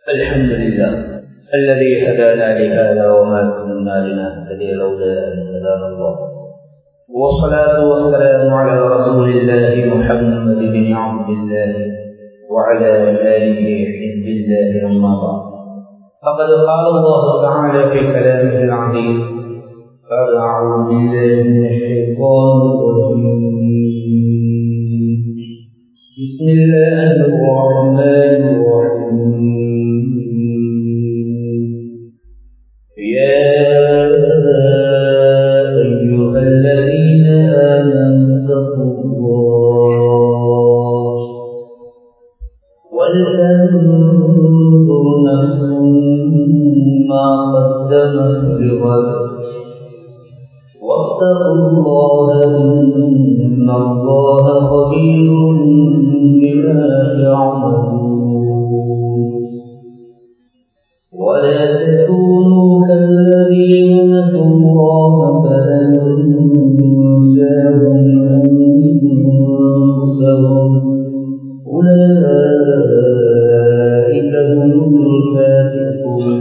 الحمد لله الذي هدانا لهذا وما كنا لنهتدي لولا ان هدانا الله والصلاة والسلام على رسول الله محمد بن عبد الله وعلى آله حزب الله أما بعد فقد قال الله تعالى في كلامه العظيم قد أعوذ بالله من الشيطان الرجيم بسم الله الرحمن الرحيم يا أيها الذين آمنوا اتقوا الله ولتنظر نفس ما قدمت لغد واتقوا الله إن الله خبير بما تعملون ولا تكونوا كالذين نسوا الله فأنساهم أنفسهم أولئك هم الفاسقون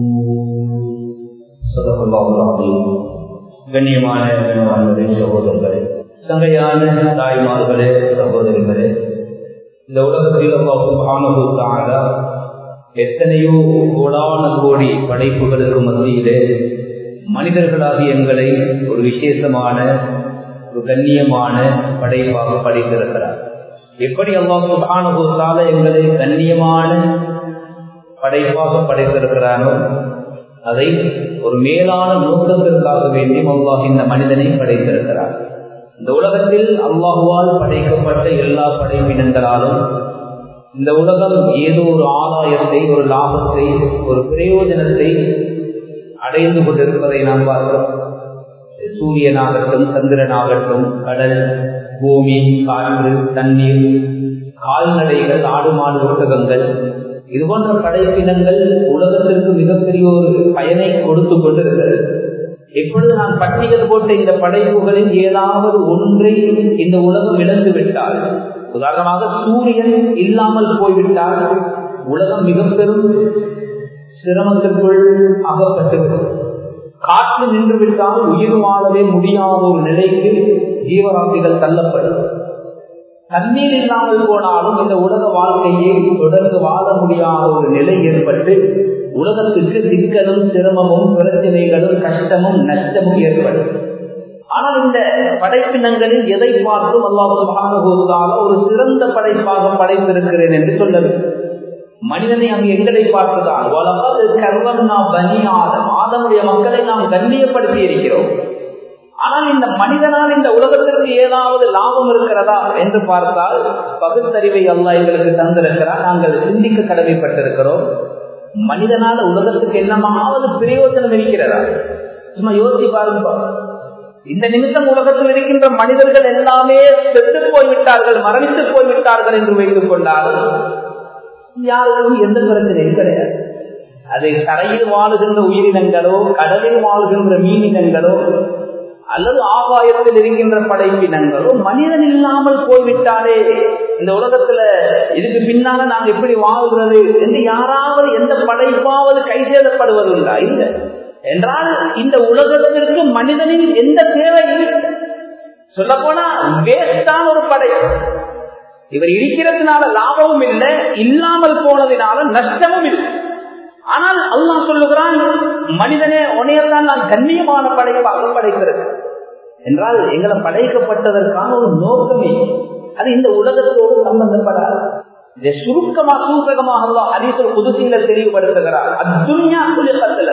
صدق الله العظيم கண்ணியமான கணவான்களே சகோதரர்களே சங்கையான தாய்மார்களே சகோதரிகளே இந்த உலகத்தில் சுகானுபவத்தான எத்தனையோ கோடான கோடி படைப்புகளுக்கு மத்தியிலே மனிதர்களாகி எங்களை ஒரு விசேஷமான ஒரு கண்ணியமான படைப்பாக படைத்திருக்கிறார் எப்படி அல்லாஹ் சுகானுபவத்தால எங்களை கண்ணியமான படைப்பாக படைத்திருக்கிறானோ அதை ஒரு மேலான நோக்கத்திற்காக வேண்டி அல்லாஹ் இந்த மனிதனை படைத்திருக்கிறார் இந்த உலகத்தில் அல்லாஹுவால் படைக்கப்பட்ட எல்லா படைப்பினங்களாலும் இந்த உலகம் ஏதோ ஒரு ஆதாயத்தை ஒரு லாபத்தை ஒரு பிரயோஜனத்தை அடைந்து கொண்டிருப்பதை நாம் பார்க்கிறோம் சூரியனாகட்டும் சந்திரனாகட்டும் கடல் பூமி காற்று தண்ணீர் கால்நடைகள் ஆடு மாடு ஒட்டகங்கள் இது போன்ற படைப்பினங்கள் உலகத்திற்கு மிகப்பெரிய ஒரு பயனை கொடுத்து கொண்டிருக்கிறது எப்பொழுது நான் பட்டியல் போட்ட இந்த படைப்புகளில் ஏதாவது ஒன்றை இந்த உலகம் இழந்து விட்டால் உதாரணமாக சூரியன் இல்லாமல் போய்விட்டால் உலகம் மிக பெரும் சிரமத்திற்குள் அகப்பட்டுவிடும் காற்று நின்று விட்டால் உயிர் வாழவே முடியாத ஒரு நிலைக்கு ஜீவராசிகள் தள்ளப்படும் தண்ணீர் இல்லாமல் போனாலும் இந்த உலக வாழ்க்கையை தொடர்ந்து வாழ முடியாத ஒரு நிலை ஏற்பட்டு உலகத்துக்கு சிக்கலும் சிரமமும் பிரச்சனைகளும் கஷ்டமும் நஷ்டமும் ஏற்படும் ஆனால் இந்த படைப்பினங்களில் எதை பார்த்தும் அல்லாஹால ஒரு சிறந்த படைப்பாக படைத்திருக்கிறேன் என்று சொல்லது மனிதனை அங்கு எங்களை பார்த்துதான் வளர்ந்து கர்வம் நாம் பனி ஆதம் ஆதமுடைய மக்களை நாம் கண்ணியப்படுத்தி இருக்கிறோம் ஆனால் இந்த மனிதனால் இந்த உலகத்திற்கு ஏதாவது லாபம் இருக்கிறதா என்று பார்த்தால் பகுத்தறிவை அல்லா எங்களுக்கு தந்திருக்கிறார் நாங்கள் சிந்திக்க கடமைப்பட்டிருக்கிறோம் மனிதனால உலகத்துக்கு என்னமாவது பிரயோஜனம் இருக்கிறதா சும்மா யோசிச்சு பாருங்க இந்த நிமிஷம் உலகத்தில் இருக்கின்ற மனிதர்கள் எல்லாமே செத்து போய்விட்டார்கள் மரணித்து போய்விட்டார்கள் என்று வைத்துக் கொண்டாலும் யாருக்கும் எந்த பிரச்சனையும் கிடையாது அதை தரையில் வாழுகின்ற உயிரினங்களோ கடலில் வாழ்கின்ற மீனினங்களோ அல்லது ஆகாயத்தில் இருக்கின்ற படைப்பினங்களோ மனிதன் இல்லாமல் போய்விட்டாலே இந்த உலகத்துல இதுக்கு பின்னால நாங்க எப்படி வாழ்கிறது என்று யாராவது எந்த படைப்பாவது கை சேதப்படுவதுண்டா இல்லை என்றால் இந்த உலகத்திற்கு மனிதனின் எந்த தேவை சொல்ல போனா வேஸ்டான ஒரு படை இவர் இருக்கிறதுனால லாபமும் இல்லை இல்லாமல் போனதினால நஷ்டமும் இல்லை ஆனால் அல்லாஹ் சொல்லுகிறான் மனிதனே உனையெல்லாம் நான் கண்ணியமான படைப்பாக படைத்திருக்கிறேன் என்றால் எங்களை படைக்கப்பட்டதற்கான ஒரு நோக்கமே அது இந்த உலகத்தோடு சம்பந்தப்படாது இதை சுருக்கமா சூசகமாக ஹரீசர் புதுசீல தெளிவுபடுத்துகிறார் அத்துன்யா குலிகத்துல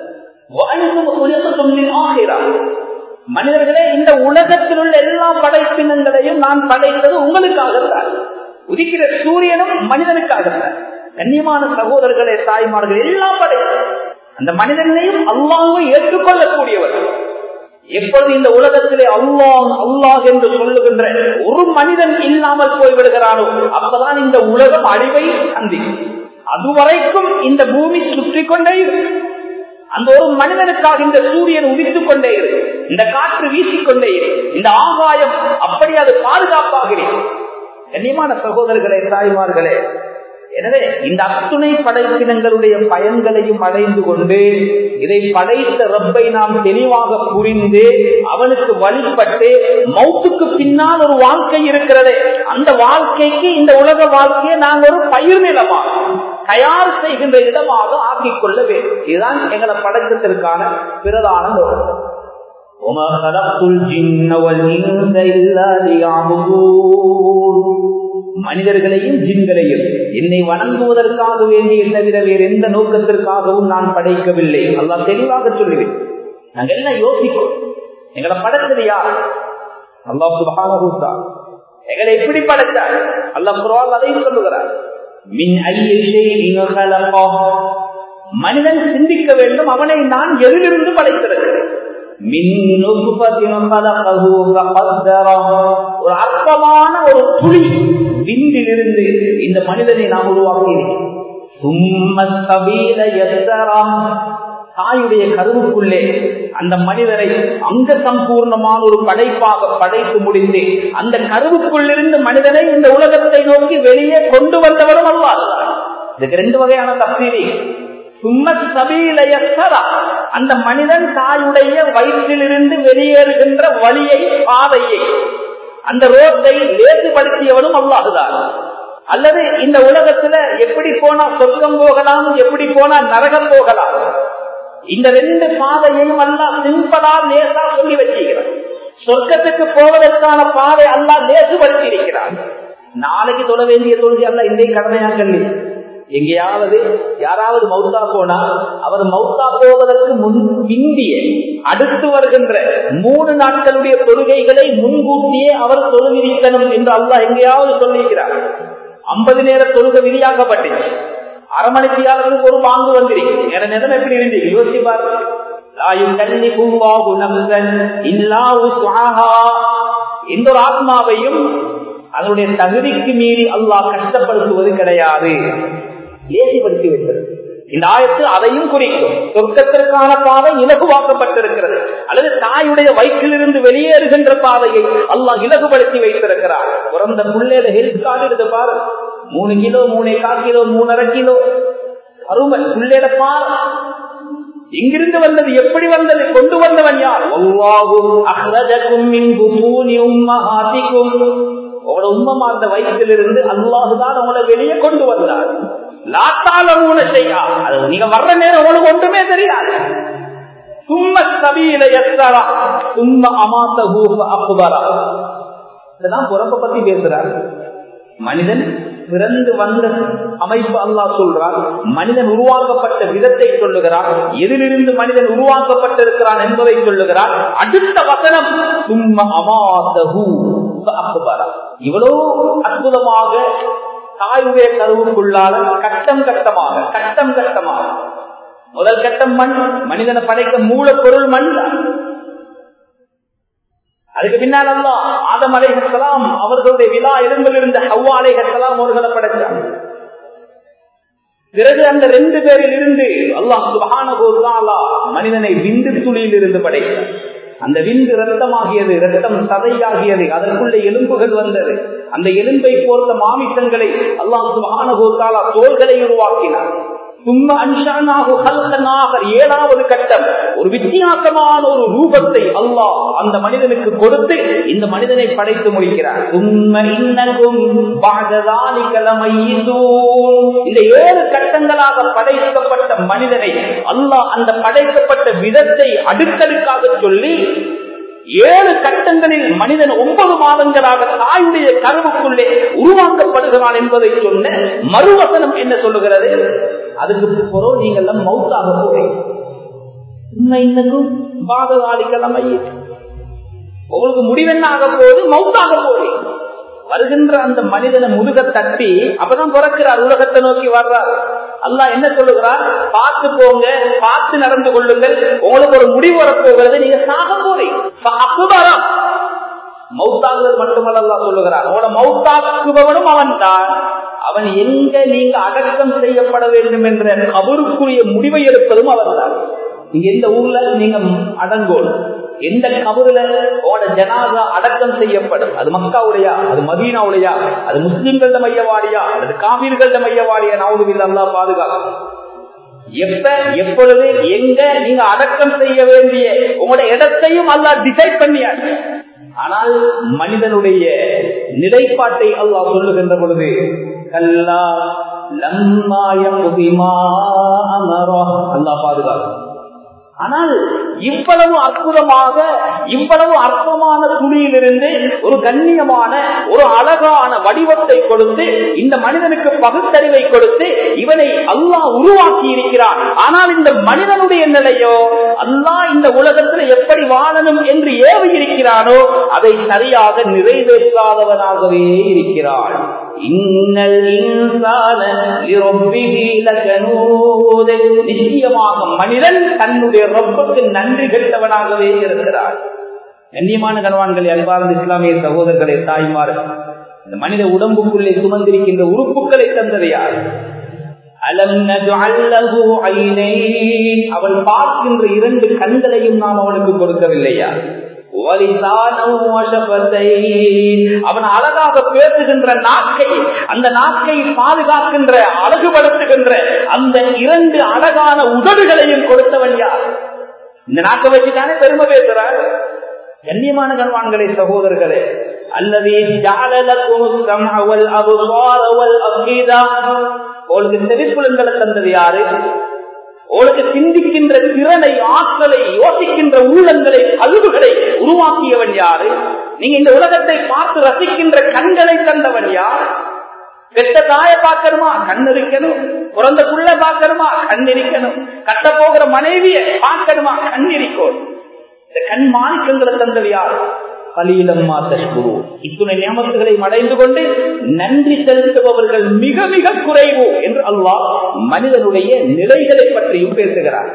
மனிதர்களே இந்த உலகத்தில் உள்ள எல்லா படைப்பினங்களையும் நான் படைத்தது உங்களுக்காகத்தான் உதிக்கிற சூரியனும் மனிதனுக்காகத்தான் கண்ணியமான சகோதரர்களே தாய்மார்கள் எல்லாம் படை அந்த மனிதனையும் அல்லாஹை ஏற்றுக்கொள்ளக்கூடியவர் எப்பொழுது இந்த உலகத்திலே அல்லாஹ் அல்லாஹ் என்று சொல்லுகின்ற ஒரு மனிதன் இல்லாமல் போய்விடுகிறானோ அப்பதான் இந்த உலகம் அழிவை சந்திக்கும் அதுவரைக்கும் இந்த பூமி சுற்றி கொண்டே அந்த ஒரு மனிதனுக்காக இந்த சூரியன் உதித்துக் கொண்டே இரு இந்த காற்று வீசிக்கொண்டே இரு இந்த ஆகாயம் அப்படி அது பாதுகாப்பாகிறேன் கண்ணியமான சகோதரர்களே தாய்மார்களே எனவே இந்த அத்துணை படைப்பினங்களுடைய பயன்களையும் அடைந்து கொண்டு இதை படைத்த ரப்பை நாம் தெளிவாக புரிந்து அவனுக்கு வழிபட்டு மௌத்துக்கு பின்னால் ஒரு வாழ்க்கை இருக்கிறது அந்த வாழ்க்கைக்கு இந்த உலக வாழ்க்கையை நாங்கள் ஒரு பயிர் நிலமாக தயார் செய்கின்ற இடமாக ஆக்கிக் கொள்ள வேண்டும் இதுதான் எங்களை படைத்ததற்கான பிரதான நோக்கம் وما خلقت الجن والإنس إلا ليعبدون மனிதர்களையும் ஜின்களையும் என்னை வணங்குவதற்காக வேண்டிய தவிர வேறு எந்த நோக்கத்திற்காகவும் நான் படைக்கவில்லை அல்லாஹ் தெளிவாக சொல்லுவேன் நாங்க எல்லாம் யோசிப்போம் எங்களை படைத்தது யார் அல்லாஹ் சுபகான எங்களை எப்படி படைத்தார் அல்லாஹ் குரான் அதையும் சொல்லுகிறார் மின் மனிதன் சிந்திக்க வேண்டும் அவனை நான் எதிலிருந்து படைத்திருக்கிறேன் ஒரு அற்பமான ஒரு புலி விந்திலிருந்து இந்த மனிதனை நாம் உருவாக்கினேன் தாயுடைய கருவுக்குள்ளே அந்த மனிதரை அங்க சம்பூர்ணமான ஒரு படைப்பாக படைத்து முடிந்து அந்த கருவுக்குள்ளிருந்து மனிதனை இந்த உலகத்தை நோக்கி வெளியே கொண்டு வந்தவரும் அல்லாது இதுக்கு ரெண்டு வகையான தப்சீரி அந்த மனிதன் தாயுடைய வயிற்றிலிருந்து வெளியேறுகின்ற வழியை பாதையை அந்த ரோட்டை லேசுபடுத்தியவனும் அல்லாதுதான் அல்லது இந்த உலகத்துல எப்படி போனா சொர்க்கம் போகலாம் எப்படி போனா நரகம் போகலாம் இந்த ரெண்டு பாதையையும் அல்லா சிம்பிளா லேசா சொல்லி வச்சிருக்கிறான் சொர்க்கத்துக்கு போவதற்கான பாதை அல்லா லேசுபடுத்தி இருக்கிறான் நாளைக்கு தொழ வேண்டிய தொழுகை அல்ல இன்றைய கடமையாக்கல் எங்கேயாவது யாராவது மௌத்தா போனா அவர் மௌத்தா போவதற்கு முன் பிந்திய அடுத்து வருகின்ற மூணு நாட்களுடைய தொழுகைகளை முன்கூட்டியே அவர் தொழுவிக்கணும் என்று அல்லாஹ் எங்கேயாவது சொல்லியிருக்கிறார் ஐம்பது நேர தொழுகை விதியாக்கப்பட்டுச்சு அரை மணித்தியாளருக்கு ஒரு பாங்கு வந்திருக்கு என நிலம் எப்படி இருந்து யோசிச்சு எந்த ஒரு ஆத்மாவையும் அதனுடைய தகுதிக்கு மீறி அல்லாஹ் கஷ்டப்படுத்துவது கிடையாது லேசிப்படுத்தி வைத்தது இந்த ஆயத்து அதையும் குறிக்கும் சொர்க்கத்திற்கான பாதை இலகுவாக்கப்பட்டிருக்கிறது அல்லது தாயுடைய வயிற்றிலிருந்து வெளியேறுகின்ற பாதையை அல்லாஹ் இலகுபடுத்தி வைத்திருக்கிறார் பிறந்த புள்ளையில ஹெல்த் கார்டு எடுத்து பாரு மூணு கிலோ மூணே கால் கிலோ மூணரை கிலோ அருமை புள்ளையில பாரு இங்கிருந்து வந்தது எப்படி வந்தது கொண்டு வந்தவன் யார் உங்களோட உண்மமா அந்த வயிற்றிலிருந்து அல்லாஹுதான் உங்களை வெளியே கொண்டு வந்தார் லாத்தால மூணு செய்யா அது நீங்க வர்ற நேரம் உங்களுக்கு ஒன்றுமே தெரியாது சும்ம சபீல எத்தரா சும்ம அமாத்த அப்புபரா இதெல்லாம் பிறப்ப பத்தி பேசுறார் மனிதன் பிறந்து வந்த அமைப்பு அல்லாஹ் சொல்றான் மனிதன் உருவாக்கப்பட்ட விதத்தை சொல்லுகிறான் எதிலிருந்து மனிதன் உருவாக்கப்பட்டிருக்கிறான் என்பதை சொல்லுகிறான் அடுத்த வசனம் சும்ம அமாத்தஹூ இவ்வளவு அற்புதமாக தாயுடைய கருவுக்குள்ளால கட்டம் கட்டமாக கட்டம் கட்டமாக முதல் கட்டம் மண் மனிதனை படைக்க மூலப்பொருள் மண் அதுக்கு பின்னால் அல்லா ஆதம் அலைகலாம் அவர்களுடைய விழா எலும்பில் இருந்த ஹவ்வா அலைகலாம் அவர்களை படைச்சாங்க பிறகு அந்த ரெண்டு பேரில் இருந்து அல்லாஹ் சுபான மனிதனை விந்து துளியில் இருந்து படைத்தார் அந்த விந்து ரத்தமாகியது ரத்தம் சதையாகியது அதற்குள்ள எலும்புகள் வந்தது அந்த எலும்பை போர்ந்த மாமிசங்களை அல்லாஹ் சுபானகோத்தாலா தோள்களை உருவாக்கினார் சும்மா அன்ஷானாக ஏழாவது கட்டம் ஒரு வித்தியாசமான ஒரு ரூபத்தை அல்லாஹ் அந்த மனிதனுக்கு கொடுத்து இந்த மனிதனை படைத்து முடிக்கிறார் இந்த ஏழு கட்டங்களாக படைக்கப்பட்ட மனிதனை அல்லாஹ் அந்த படைக்கப்பட்ட விதத்தை அடுக்கடுக்காக சொல்லி ஏழு கட்டங்களில் மனிதன் ஒன்பது மாதங்களாக தாயுடைய கருவுக்குள்ளே உருவாக்கப்படுகிறான் என்பதை சொன்ன மறுவசனம் என்ன சொல்லுகிறது அதுக்கு பிறகு நீங்கள் மவுத்தாக போறீங்க இன்னைக்கும் பாதகாலிகள் உங்களுக்கு முடிவென்ன ஆக போகுது மவுத்தாக போறீங்க வருகின்ற அந்த மனிதனை முதுக தட்டி அப்பதான் பிறக்கிறார் உலகத்தை நோக்கி வர்றார் அல்லா என்ன சொல்லுகிறார் பார்த்து போங்க பார்த்து நடந்து கொள்ளுங்கள் உங்களுக்கு ஒரு முடிவு வரப்போகிறது நீங்க சாக போறீங்க மௌத்தாக்குவது மட்டுமல்ல சொல்லுகிறார் உங்களோட மௌத்தாக்குபவனும் அவன் தான் அவன் எங்க நீங்க அடக்கம் செய்யப்பட வேண்டும் என்ற அவருக்குரிய முடிவை எடுப்பதும் அவன் தான் நீங்க எந்த ஊர்ல நீங்க அடங்கோல் எந்த கபருல ஓட ஜனாதா அடக்கம் செய்யப்படும் அது மக்காவுடையா அது மதீனாவுடையா அது முஸ்லிம்கள மையவாடியா அது காவிர்கள மையவாடியா நாவுதுவில் அல்லா பாதுகாக்கும் எப்ப எப்பொழுது எங்க நீங்க அடக்கம் செய்ய வேண்டிய உங்களோட இடத்தையும் அல்லா டிசைட் பண்ணியாச்சு ஆனால் மனிதனுடைய நிலைப்பாட்டை அல்லாஹ் சொல்லுகின்ற பொழுது கல்லா லம்மாயம் அல்லாஹ் பாதுகாக்கும் ஆனால் இவ்வளவு அற்புதமாக இவ்வளவு அற்பமான துணியிலிருந்து ஒரு கண்ணியமான ஒரு அழகான வடிவத்தை கொடுத்து இந்த மனிதனுக்கு பகுத்தறிவை கொடுத்து இவனை அல்லாஹ் உருவாக்கி இருக்கிறான் ஆனால் இந்த மனிதனுடைய நிலையோ அல்லாஹ் இந்த உலகத்தில் எப்படி வாழணும் என்று ஏவி இருக்கிறானோ அதை சரியாக நிறைவேற்றாதவனாகவே இருக்கிறான் இன்னல் இன்சான நிச்சயமாக மனிதன் தன்னுடைய ரொம்பக்கு நன்றி கெட்டவனாகவே இருக்கிறார் கண்ணியமான கணவான்களை அன்பார்ந்த இஸ்லாமிய சகோதரர்களை தாய்மார் இந்த மனித உடம்புக்குள்ளே சுமந்திருக்கின்ற உறுப்புகளை தந்தது யார் அவள் பார்க்கின்ற இரண்டு கண்களையும் நாம் அவனுக்கு கொடுக்கவில்லையா அவன் அழகாக பேசுகின்ற நாக்கை அந்த நாக்கை பாதுகாக்கின்ற அழகுபடுத்துகின்ற அந்த இரண்டு அழகான உதடுகளையும் கொடுத்தவன் யார் இந்த நாக்கை வச்சுதானே பெருமை பேசுறார் கண்ணியமான கண்வான்களே சகோதரர்களே அல்லது உங்களுக்கு செவிக்குலங்களை தந்தது யாரு உங்களுக்கு சிந்திக்கின்ற திறனை ஆற்றலை யோசிக்கின்ற உள்ளங்களை அழுவுகளை உருவாக்கியவன் யாரு நீங்க இந்த உலகத்தை பார்த்து ரசிக்கின்ற கண்களை தந்தவன் யார் பெற்ற தாய பார்க்கணுமா கண் இருக்கணும் பிறந்த புள்ள பார்க்கணுமா கண் இருக்கணும் கட்ட போகிற மனைவிய பார்க்கணுமா கண் இருக்கும் இந்த கண் மாணிக்கங்களை தந்தது யார் கலீலம்மா தஷ்குரு இத்துணை நியமத்துகளை அடைந்து கொண்டு நன்றி செலுத்துபவர்கள் மிக மிக குறைவு என்று அல்லாஹ் மனிதனுடைய நிலைகளை பற்றியும் பேசுகிறார்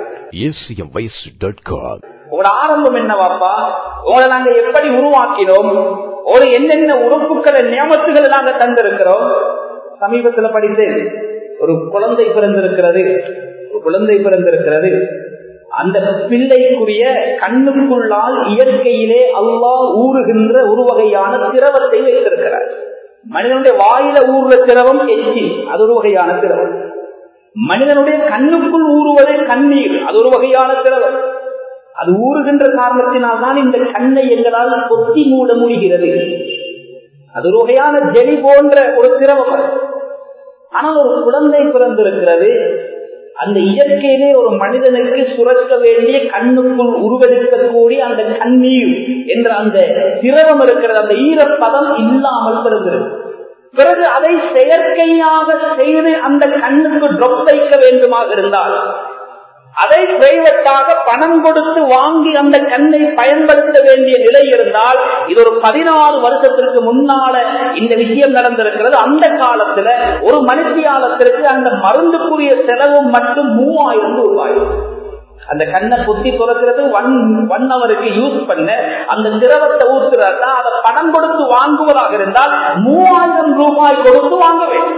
உங்களோட ஆரம்பம் என்னவாப்பா உங்களை நாங்க எப்படி உருவாக்கினோம் ஒரு என்னென்ன உறுப்புகளை நியமத்துகளை நாங்க தந்திருக்கிறோம் சமீபத்துல படித்தேன் ஒரு குழந்தை பிறந்திருக்கிறது ஒரு குழந்தை பிறந்திருக்கிறது அந்த பிள்ளைக்குரிய கண்ணுக்குள்ளால் இயற்கையிலே அல்லாஹ் ஊறுகின்ற ஒரு வகையான திரவத்தை வைத்திருக்கிறார் மனிதனுடைய வாயில ஊறுற திரவம் எச்சி அது ஒரு வகையான திரவம் மனிதனுடைய கண்ணுக்குள் ஊறுவது கண்ணீர் அது ஒரு வகையான திரவம் அது ஊறுகின்ற காரணத்தினால் தான் இந்த கண்ணை எங்களால் கொத்தி மூட முடிகிறது அது ஒரு வகையான ஜெலி போன்ற ஒரு திரவம் ஆனால் ஒரு குழந்தை பிறந்திருக்கிறது அந்த இயற்கையிலே ஒரு மனிதனுக்கு சுரக்க வேண்டிய கண்ணுக்குள் உருவெடுக்கக்கூடிய அந்த கண்ணீர் என்ற அந்த திரவம் இருக்கிறது அந்த ஈரப்பதம் இல்லாமல் பிறந்திருக்கு பிறகு அதை செயற்கையாக செய்து அந்த கண்ணுக்கு ட்ரொப் வைக்க வேண்டுமாக இருந்தால் அதை பிரைவேட்டாக பணம் கொடுத்து வாங்கி அந்த கண்ணை பயன்படுத்த வேண்டிய நிலை இருந்தால் இது ஒரு பதினாறு வருஷத்திற்கு முன்னால இந்த விஷயம் நடந்திருக்கிறது அந்த காலத்துல ஒரு மனுஷியாலத்திற்கு அந்த மருந்துக்குரிய செலவு மட்டும் மூவாயிரம் ரூபாய் அந்த கண்ணை குத்தி துறக்கிறது ஒன் ஒன் அவருக்கு யூஸ் பண்ண அந்த திரவத்தை ஊத்துறதா அதை பணம் கொடுத்து வாங்குவதாக இருந்தால் மூவாயிரம் ரூபாய் கொடுத்து வாங்க வேண்டும்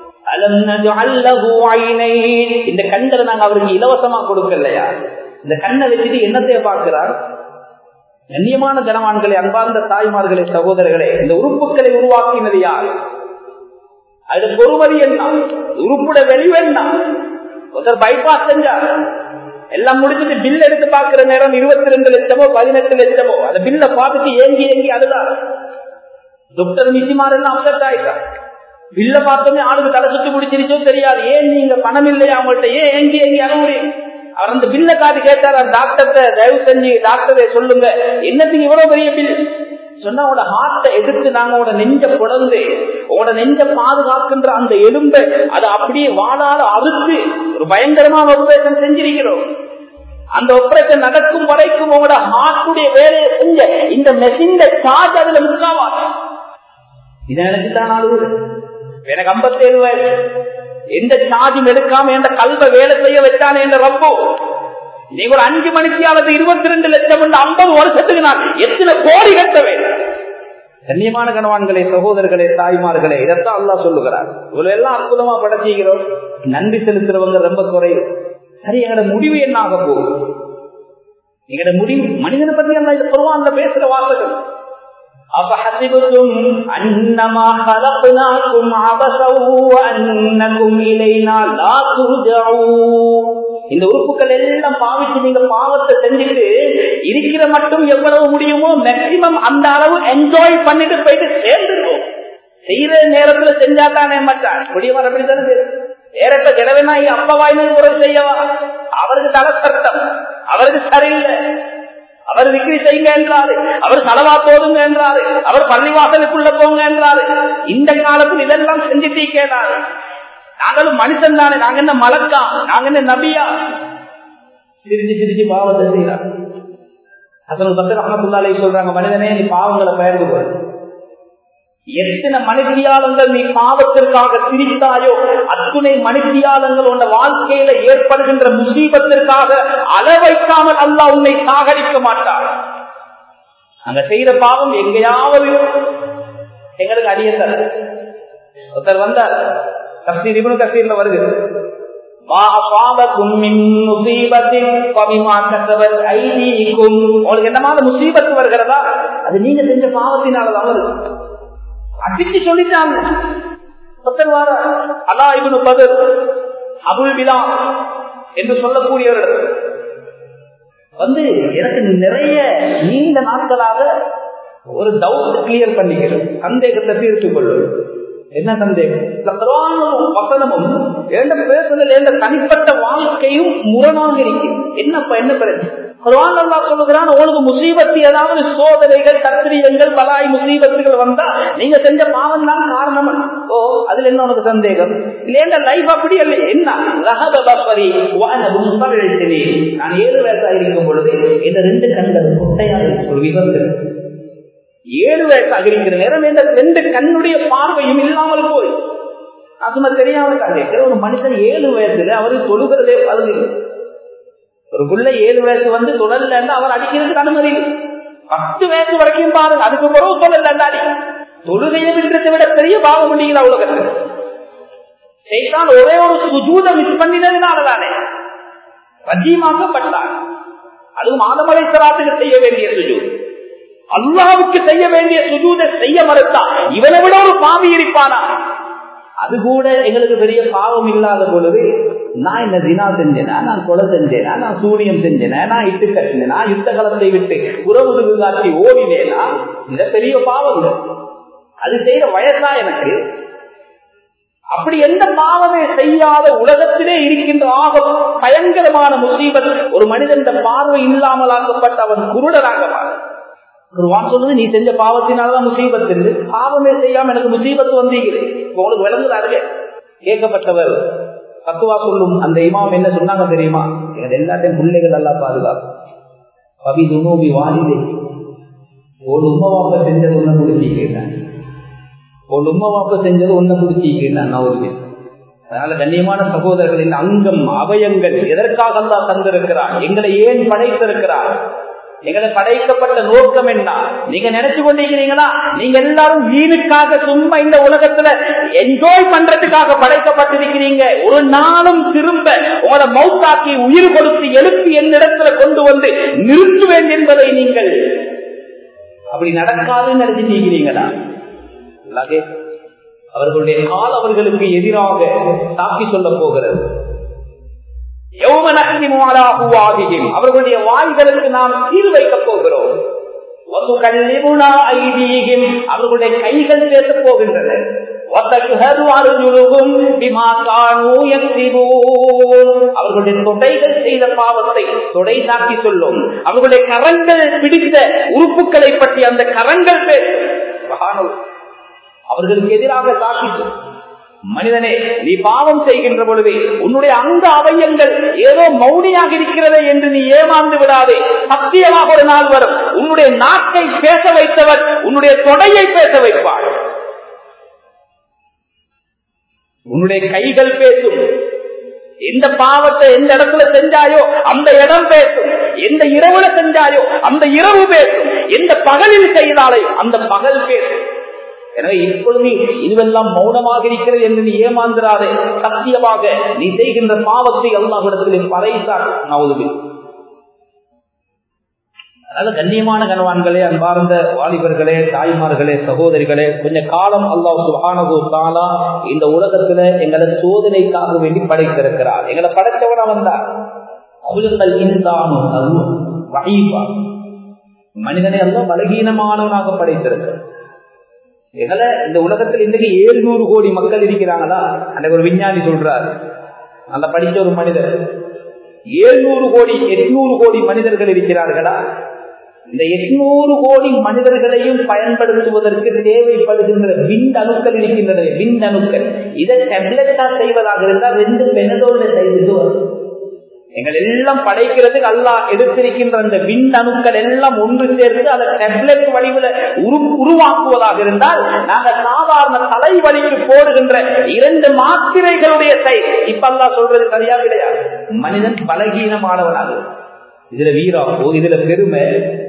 இந்த கண்களை நாங்க அவருக்கு இலவசமா கொடுக்கலையா இந்த கண்ணை வச்சுட்டு என்னத்தைய பார்க்கிறார் கண்ணியமான ஜனவான்களை அன்பார்ந்த தாய்மார்களே சகோதரர்களே இந்த உறுப்புகளை உருவாக்கினது யார் அது பொறுமதி என்ன உறுப்புட வெளிவென்னா ஒருத்தர் பைபாஸ் செஞ்சார் எல்லாம் முடிச்சுட்டு பில் எடுத்து பாக்குற நேரம் இருபத்தி ரெண்டு லட்சமோ பதினெட்டு லட்சமோ அந்த பில்ல பார்த்துட்டு ஏங்கி ஏங்கி அழுதார் டாக்டர் மிசிமார் எல்லாம் அப்செட் ஆயிட்டார் பில்ல பார்த்தோமே ஆளுக்கு தலை சுத்தி முடிச்சிருச்சோ தெரியாது ஏன் நீங்க பணம் இல்லையா அவங்கள்ட்ட ஏன் ஏங்கி ஏங்கி அழுகுறி அவர் அந்த பில்ல காட்டி கேட்டார் அந்த டாக்டர்கிட்ட தயவு செஞ்சு டாக்டரை சொல்லுங்க என்னத்துக்கு இவ்வளவு பெரிய பில் சொன்னா உங்களோட ஹார்ட்டை எடுத்து நாங்க உங்களோட நெஞ்ச குழந்து உங்களோட நெஞ்ச பாதுகாக்கின்ற அந்த எலும்பை அதை அப்படியே வாழால அறுத்து ஒரு பயங்கரமான ஆபரேஷன் செஞ்சிருக்கிறோம் அந்த ஆபரேஷன் நடக்கும் வரைக்கும் உங்களோட ஹார்ட்டுடைய வேலையை செஞ்ச இந்த மெஷின் சார்ஜ் அதுல முக்காவாது இதை நினைச்சுதான் ஆளுவது எனக்கு ஐம்பத்தேழு வயசு எந்த சார்ஜும் எடுக்காம எந்த கல்வ வேலை செய்ய வச்சானே என்ற ரப்போ நீங்க ஒரு அஞ்சு மணிக்கு அல்லது இருபத்தி ரெண்டு லட்சம் ஐம்பது வருஷத்துக்கு நான் எத்தனை கோடி கட்ட வேண்டும் கண்ணியமான கணவான்களே சகோதரர்களே தாய்மார்களே இதைத்தான் அல்லா சொல்லுகிறார் இவ்வளவு எல்லாம் அற்புதமா படைச்சிக்கிறோம் நன்றி செலுத்துறவங்க ரொம்ப குறையும் சரி எங்களோட முடிவு என்ன ஆக போகுது எங்களோட முடிவு மனிதனை பத்தி அல்ல இது குருவான்ல பேசுற வார்த்தைகள் أفحسبتم أنما خلقناكم عبثا وأنكم إلينا لا ترجعون இந்த உறுப்புகள் எல்லாம் பாவிச்சு நீங்க பாவத்தை செஞ்சுட்டு இருக்கிற மட்டும் எவ்வளவு முடியுமோ மேக்சிமம் அந்த அளவு என்ஜாய் பண்ணிட்டு போயிட்டு சேர்ந்துருக்கும் செய்யற நேரத்துல செஞ்சா தானே மாட்டான் முடியும் அப்படித்தானே நேரத்தை கிடவேனாய் அப்பவாய்மை உறவு செய்யவா அவருக்கு தலை சட்டம் அவருக்கு சரியில்லை அவர் விக்ரி செய்யுங்க என்றாரு அவர் செலவா போதுங்க என்றாரு அவர் பள்ளிவாசலுக்குள்ள போங்க என்றாரு இந்த காலத்தில் இதெல்லாம் செஞ்சுட்டே கேட்டாரு நாங்களும் மனுஷன் தானே நாங்க என்ன மலக்கா நாங்க என்ன நபியா சிரிச்சு சிரிச்சு பாவத்தை செய்யறாங்க அசல் பத்து ரஹமத்துல்லாலே சொல்றாங்க மனிதனே நீ பாவங்களை பெயர்ந்து போய் எத்தனை மனுஷியாளங்கள் நீ பாவத்திற்காக சிரித்தாயோ அத்துணை மனுஷியாளங்கள் உன் வாழ்க்கையில ஏற்படுகின்ற முசீபத்திற்காக அளவைக்காமல் அல்ல உன்னை சாகடிக்க மாட்டார் அங்க செய்யற பாவம் எங்கேயாவது எங்களுக்கு அடிய தர ஒருத்தர் வந்தார் கஸ்தீர் இவனு கஸ்தீர்ல வருது உங்களுக்கு என்னமான முசீபத்து வருகிறதா அது நீங்க செஞ்ச பாவத்தினாலதான் வருது அடிச்சு சொல்லிட்டாங்க அலா இவனு பதர் அபுல் விழா என்று சொல்லக்கூடியவர்கள் வந்து எனக்கு நிறைய நீண்ட நாட்களாக ஒரு டவுட் கிளியர் பண்ணிக்கிறது சந்தேகத்தை தீர்த்து கொள்வது என்ன சந்தேகம் வசனமும் எந்த பேசுதல் எந்த தனிப்பட்ட வாழ்க்கையும் முரணாக இருக்கு என்னப்பா என்ன பிரச்சனை சொல்லுகிறான் உங்களுக்கு முசீபத்து ஏதாவது சோதனைகள் கத்திரியங்கள் பலாய் முசீபத்துகள் வந்தா நீங்க செஞ்ச பாவம் தான் காரணம் ஓ அதுல என்ன உனக்கு சந்தேகம் இல்ல லைஃப் அப்படி அல்ல என்ன ரகபரி நான் ஏழு வயசாக இருக்கும் பொழுது இந்த ரெண்டு கண்கள் கொட்டையாக ஒரு விபத்து ஏழு வயசாக இருக்கிற நேரம் இந்த ரெண்டு கண்ணுடைய பார்வையும் இல்லாமல் போய் அது தெரியாம கண்டிக்கிற ஒரு மனுஷன் ஏழு வயசுல அவருக்கு தொழுகிறதே பகுதி ஒரு புள்ள ஏழு வயசு வந்து தொடரல அவர் அடிக்கிறதுக்கு அனுமதி பத்து வயசு வரைக்கும் பாருங்க அதுக்கு பிறகு சொல்லல அடி தொழுகையை விடுறதை விட பெரிய பாவம் முடியுது உலகத்தில் செய்தான் ஒரே ஒரு சுஜூத மிஸ் பண்ணினதுனால தானே ரஜீமாக்கப்பட்டார் அதுவும் ஆதமலை சராத்துக்கு செய்ய வேண்டிய சுஜூத் அல்லாவுக்கு செய்ய வேண்டிய சுஜூதை செய்ய மறுத்தா இவனை விட ஒரு பாவி இருப்பானா அது கூட எங்களுக்கு பெரிய பாவம் இல்லாத பொழுது நான் இந்த தினா செஞ்சேனா நான் கொலை செஞ்சேனா நான் சூரியம் செஞ்சேனா நான் இட்டு கட்டினேனா யுத்த களத்தை விட்டு உறவு காட்சி ஓடினேனா இந்த பெரிய பாவம் அது செய்யற வயசா எனக்கு அப்படி எந்த பாவமே செய்யாத உலகத்திலே இருக்கின்ற ஆக பயங்கரமான முசீபத் ஒரு மனிதன் பார்வை இல்லாமல் ஆக்கப்பட்ட அவன் குருடராக குருவான் சொல்லுது நீ செஞ்ச பாவத்தினாலதான் முசீபத் இருந்து பாவமே செய்யாம எனக்கு முசீபத்து வந்தீங்களே உங்களுக்கு விளங்குறாரு கேட்கப்பட்டவர் தத்துவா சொல்லும் அந்த இமாம் என்ன சொன்னாங்க தெரியுமா எங்க எல்லாத்தையும் பிள்ளைகள் எல்லாம் பாதுகாக்கும் பவி துணோபி வாலிதே ஒரு உண்மை வாப்ப செஞ்சது ஒன்ன குடிச்சிக்கிறேன் ஒரு உண்மை வாப்ப செஞ்சது ஒன்ன குடிச்சிக்கிறேன் நான் ஒரு அதனால கண்ணியமான சகோதரர்களின் அங்கம் அவயங்கள் எதற்காக தான் தந்திருக்கிறார் எங்களை ஏன் படைத்திருக்கிறார் எங்களை படைக்கப்பட்ட நோக்கம் என்ன நீங்க நினைச்சு கொண்டிருக்கிறீங்களா நீங்க எல்லாரும் வீணுக்காக சும்மா இந்த உலகத்துல என்ஜாய் பண்றதுக்காக படைக்கப்பட்டிருக்கிறீங்க ஒரு நாளும் திரும்ப உங்களை மௌத்தாக்கி உயிர் கொடுத்து எழுப்பி என்னிடத்துல கொண்டு வந்து நிறுத்துவேன் என்பதை நீங்கள் அப்படி நடக்காதுன்னு நினைச்சிட்டீங்களா அவர்களுடைய கால் அவர்களுக்கு எதிராக சாக்கி சொல்ல போகிறது அவர்களுடைய வாய்களுக்கு நாம் சீர் வைக்கப் போகிறோம் அவர்களுடைய கைகள் பேசப் போகின்றன அவர்களுடைய தொடைகள் செய்த பாவத்தை தொடை சாக்கி சொல்லும் அவர்களுடைய கரங்கள் பிடித்த உறுப்புகளை பற்றி அந்த கரங்கள் பேசும் அவர்களுக்கு எதிராக சாக்கி சொல்லும் மனிதனே நீ பாவம் செய்கின்ற பொழுது உன்னுடைய அங்க அவயங்கள் ஏதோ மௌனியாக இருக்கிறது என்று நீ ஏமாந்து விடாதே சத்தியமாக ஒரு நாள் வரும் உன்னுடைய நாக்கை பேச வைத்தவர் உன்னுடைய தொடையை பேச வைப்பார் உன்னுடைய கைகள் பேசும் எந்த பாவத்தை எந்த இடத்துல செஞ்சாயோ அந்த இடம் பேசும் எந்த இரவுல செஞ்சாயோ அந்த இரவு பேசும் எந்த பகலில் செய்தாலே அந்த பகல் பேசும் எனவே இப்பொழுது இதுவெல்லாம் மௌனமாக இருக்கிறது என்று நீ ஏமாந்திராதே சத்தியமாக நீ செய்கின்ற பாவத்தை அல்லாஹிடத்தில் பறைசார் நவதுவில் அதனால கண்ணியமான கனவான்களே அன்பார்ந்த வாலிபர்களே தாய்மார்களே சகோதரிகளே கொஞ்ச காலம் அல்லாஹ் சுபானகு தாலா இந்த உலகத்துல எங்களை சோதனைக்காக வேண்டி படைத்திருக்கிறார் எங்களை படைத்தவன வந்தார் அவர்கள் இன்சானும் மனிதனை அல்ல பலகீனமானவனாக படைத்திருக்கிறார் எங்களை இந்த உலகத்தில் இன்றைக்கு ஏழுநூறு கோடி மக்கள் இருக்கிறாங்களா அன்றைக்கு ஒரு விஞ்ஞானி சொல்றாரு அந்த படிச்ச ஒரு மனிதர் ஏழுநூறு கோடி எட்நூறு கோடி மனிதர்கள் இருக்கிறார்களா இந்த எட்நூறு கோடி மனிதர்களையும் பயன்படுத்துவதற்கு தேவைப்படுகின்ற விண்ட் அணுக்கள் இருக்கின்றன விண்ட் அணுக்கள் இதை டெப்லெட்டா செய்வதாக இருந்தால் ரெண்டு பெனதோட செய்து வரும் எங்கள் எல்லாம் படைக்கிறதுக்கு அல்லா எடுத்திருக்கின்ற அந்த விண் அணுக்கள் எல்லாம் ஒன்று சேர்ந்து அதை டெப்லெட் வடிவில் உருவாக்குவதாக இருந்தால் நாங்கள் சாதாரண தலைவலிக்கு போடுகின்ற இரண்டு மாத்திரைகளுடைய சைஸ் இப்ப அல்லா சொல்றது சரியா கிடையாது மனிதன் பலகீனமானவனாக இதுல வீராப்போ இதுல பெருமை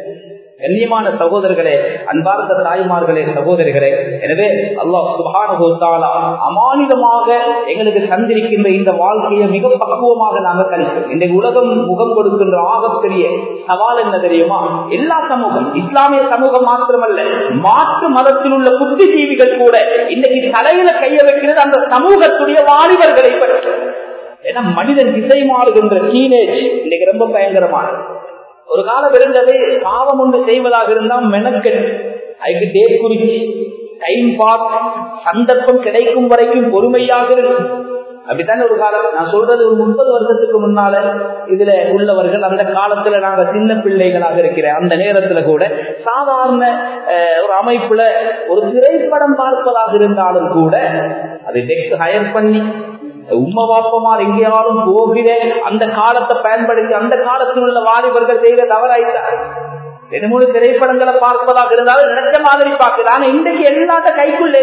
கண்ணியமான சகோதரர்களே அன்பார்ந்த தாய்மார்களே சகோதரிகளே எனவே அல்லாஹ் சுபானுகத்தாலா அமானிதமாக எங்களுக்கு தந்திருக்கின்ற இந்த வாழ்க்கையை மிக பக்குவமாக நாங்கள் கழிப்போம் இன்றைக்கு உலகம் முகம் கொடுக்கின்ற ஆகப்பெரிய சவால் என்ன தெரியுமா எல்லா சமூகம் இஸ்லாமிய சமூகம் மாத்திரமல்ல மாற்று மதத்தில் உள்ள புத்திஜீவிகள் கூட இன்னைக்கு தலையில கைய வைக்கிறது அந்த சமூகத்துடைய வாலிபர்களை பற்றி ஏன்னா மனிதன் திசை மாறுகின்ற டீனேஜ் இன்னைக்கு ரொம்ப பயங்கரமானது ஒரு காலம் இருந்தது பாவம் ஒன்று செய்வதாக இருந்தால் மெனக்கெட் அதுக்கு டேட் குறிச்சு டைம் பார்த்து சந்தர்ப்பம் கிடைக்கும் வரைக்கும் பொறுமையாக இருக்கும் அப்படித்தானே ஒரு காலம் நான் சொல்றது ஒரு முப்பது வருஷத்துக்கு முன்னால இதுல உள்ளவர்கள் அந்த காலத்துல நாங்க சின்ன பிள்ளைகளாக இருக்கிற அந்த நேரத்துல கூட சாதாரண ஒரு அமைப்புல ஒரு திரைப்படம் பார்ப்பதாக இருந்தாலும் கூட அதை டெக்ஸ்ட் ஹயர் பண்ணி உண்மை வாப்பமார் எங்கேயாலும் போகிற அந்த காலத்தை பயன்படுத்தி அந்த காலத்தில் உள்ள வாலிபர்கள் செய்த தவறாயிட்டார் ரெண்டு திரைப்படங்களை பார்ப்பதாக இருந்தாலும் நினைச்ச மாதிரி பார்க்குது ஆனா இன்றைக்கு எல்லாத்த கைக்குள்ளே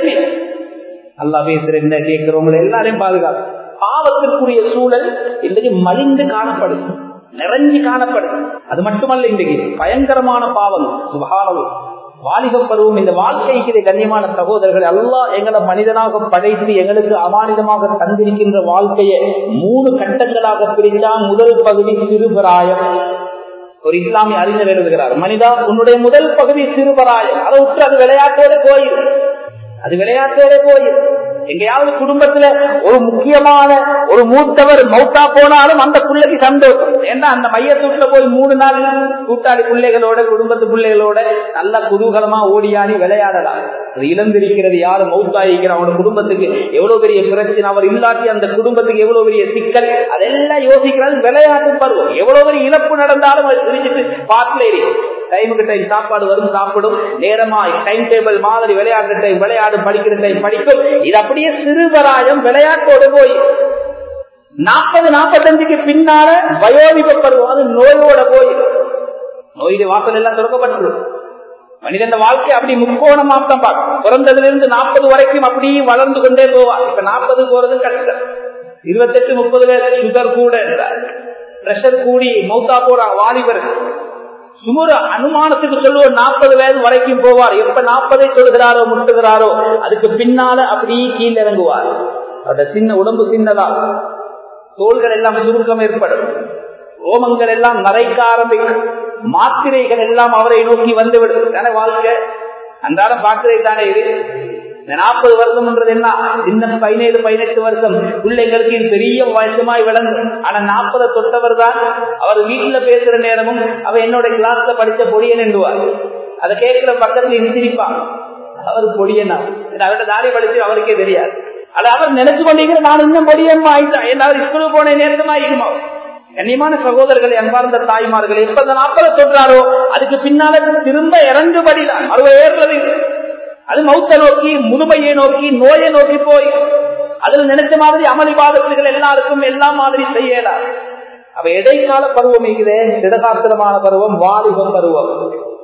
நல்லா பேசுற என்ன கேட்கிறவங்களை எல்லாரையும் பாதுகாப்பு பாவத்திற்குரிய சூழல் இன்றைக்கு மலிந்து காணப்படுது நிறைஞ்சு காணப்படுது அது மட்டுமல்ல இன்றைக்கு பயங்கரமான பாவம் சுகானது வாலிப பருவம் இந்த வாழ்க்கைக்கு கண்ணியமான சகோதரர்கள் எல்லாம் எங்களை மனிதனாக படைத்து எங்களுக்கு அமானிதமாக தந்திருக்கின்ற வாழ்க்கையை மூணு கட்டங்களாக பிரித்தா முதல் பகுதி சிறுபராயம் ஒரு இஸ்லாமிய அறிஞர் எழுதுகிறார் மனிதா உன்னுடைய முதல் பகுதி சிறுபராயம் அதை விட்டு அது விளையாட்டோட கோயில் அது விளையாட்டோட கோயில் எங்கேயாவது குடும்பத்துல ஒரு முக்கியமான ஒரு மூத்தவர் மௌத்தா போனாலும் அந்த பிள்ளைக்கு சந்தோஷம் ஏன்னா அந்த மையத்தூட்டுல போய் மூணு நாள் கூட்டாளி பிள்ளைகளோட குடும்பத்து பிள்ளைகளோட நல்ல குதூகலமா ஓடியாடி விளையாடலாம் அது இழந்திருக்கிறது யாரு மௌத்தாயிக்கிற அவனோட குடும்பத்துக்கு எவ்வளவு பெரிய பிரச்சனை அவர் இல்லாட்டி அந்த குடும்பத்துக்கு எவ்வளவு பெரிய சிக்கல் அதெல்லாம் யோசிக்கிறது விளையாட்டு பருவம் எவ்வளவு பெரிய இழப்பு நடந்தாலும் அது சிரிச்சுட்டு பாட்டில் ஏறி டைமுக்கு டைம் சாப்பாடு வரும் சாப்பிடும் நேரமா டைம் டேபிள் மாதிரி விளையாடுற டைம் விளையாடு படிக்கிற டைம் படிக்கும் இது அப்படியே சிறுபராயம் விளையாட்டோடு போய் நாற்பது நாற்பத்தஞ்சுக்கு பின்னால வயோதிக பருவம் அது நோயோட போய் நோயுடைய வாசல் எல்லாம் தொடக்கப்பட்டுரும் மனிதன் வாழ்க்கை அப்படி முக்கோணமா தான் பார்க்கும் பிறந்ததுல இருந்து நாற்பது வரைக்கும் அப்படியே வளர்ந்து கொண்டே போவார் இப்ப நாற்பது போறது கஷ்டம் இருபத்தெட்டு முப்பது வயசு சுகர் கூட என்றார் பிரஷர் கூடி மௌத்தா போறாங்க வாலிபர்கள் சுமர அனுமானத்துக்கு சொல்லுவோம் நாற்பது வயது வரைக்கும் போவார் எப்ப நாற்பதை சொல்கிறாரோ முட்டுகிறாரோ அதுக்கு பின்னால அப்படியே கீழே இறங்குவார் அவருடைய சின்ன உடம்பு சின்னதா தோள்கள் எல்லாம் சுருக்கம் ஏற்படும் ரோமங்கள் எல்லாம் நரைக்க ஆரம்பிக்கும் மாத்திரைகள் எல்லாம் அவரை நோக்கி வந்துவிடும் தானே வாழ்க்கை அன்றாடம் பாக்குறது தானே இது இந்த நாற்பது வருஷம்ன்றது என்ன சின்ன பதினேழு பதினெட்டு வருஷம் பிள்ளைங்களுக்கு பெரிய வயசுமாய் விளங்கும் ஆனா நாற்பதை தொட்டவர் தான் அவர் வீட்டுல பேசுற நேரமும் அவ என்னோட கிளாஸ்ல படிச்ச பொடியன் என்றுவார் அதை கேட்கிற பக்கத்துல இனிச்சிருப்பான் அவர் பொடியனா அவர்கிட்ட தாரி படிச்சு அவருக்கே தெரியாது அது அவர் நினைச்சு கொண்டீங்க நான் இன்னும் பொடியன் ஆயிட்டேன் என்ன அவர் ஸ்கூலுக்கு போன நேரமா இருக்குமா கண்ணியமான சகோதரர்களை அன்பார்ந்த தாய்மார்கள் எப்ப அந்த நாற்பதை தொற்றாரோ அதுக்கு பின்னால திரும்ப இறங்குபடிதான் அவர் ஏறுறது அது மௌத்த நோக்கி முதுமையை நோக்கி நோயை நோக்கி போய் அதுல நினைச்ச மாதிரி அமளி பாதத்துகள் எல்லாருக்கும் எல்லா மாதிரி செய்யலாம் அவ இடைக்கால பருவம் இருக்கிறே திடகாத்திரமான பருவம் வாலிப பருவம்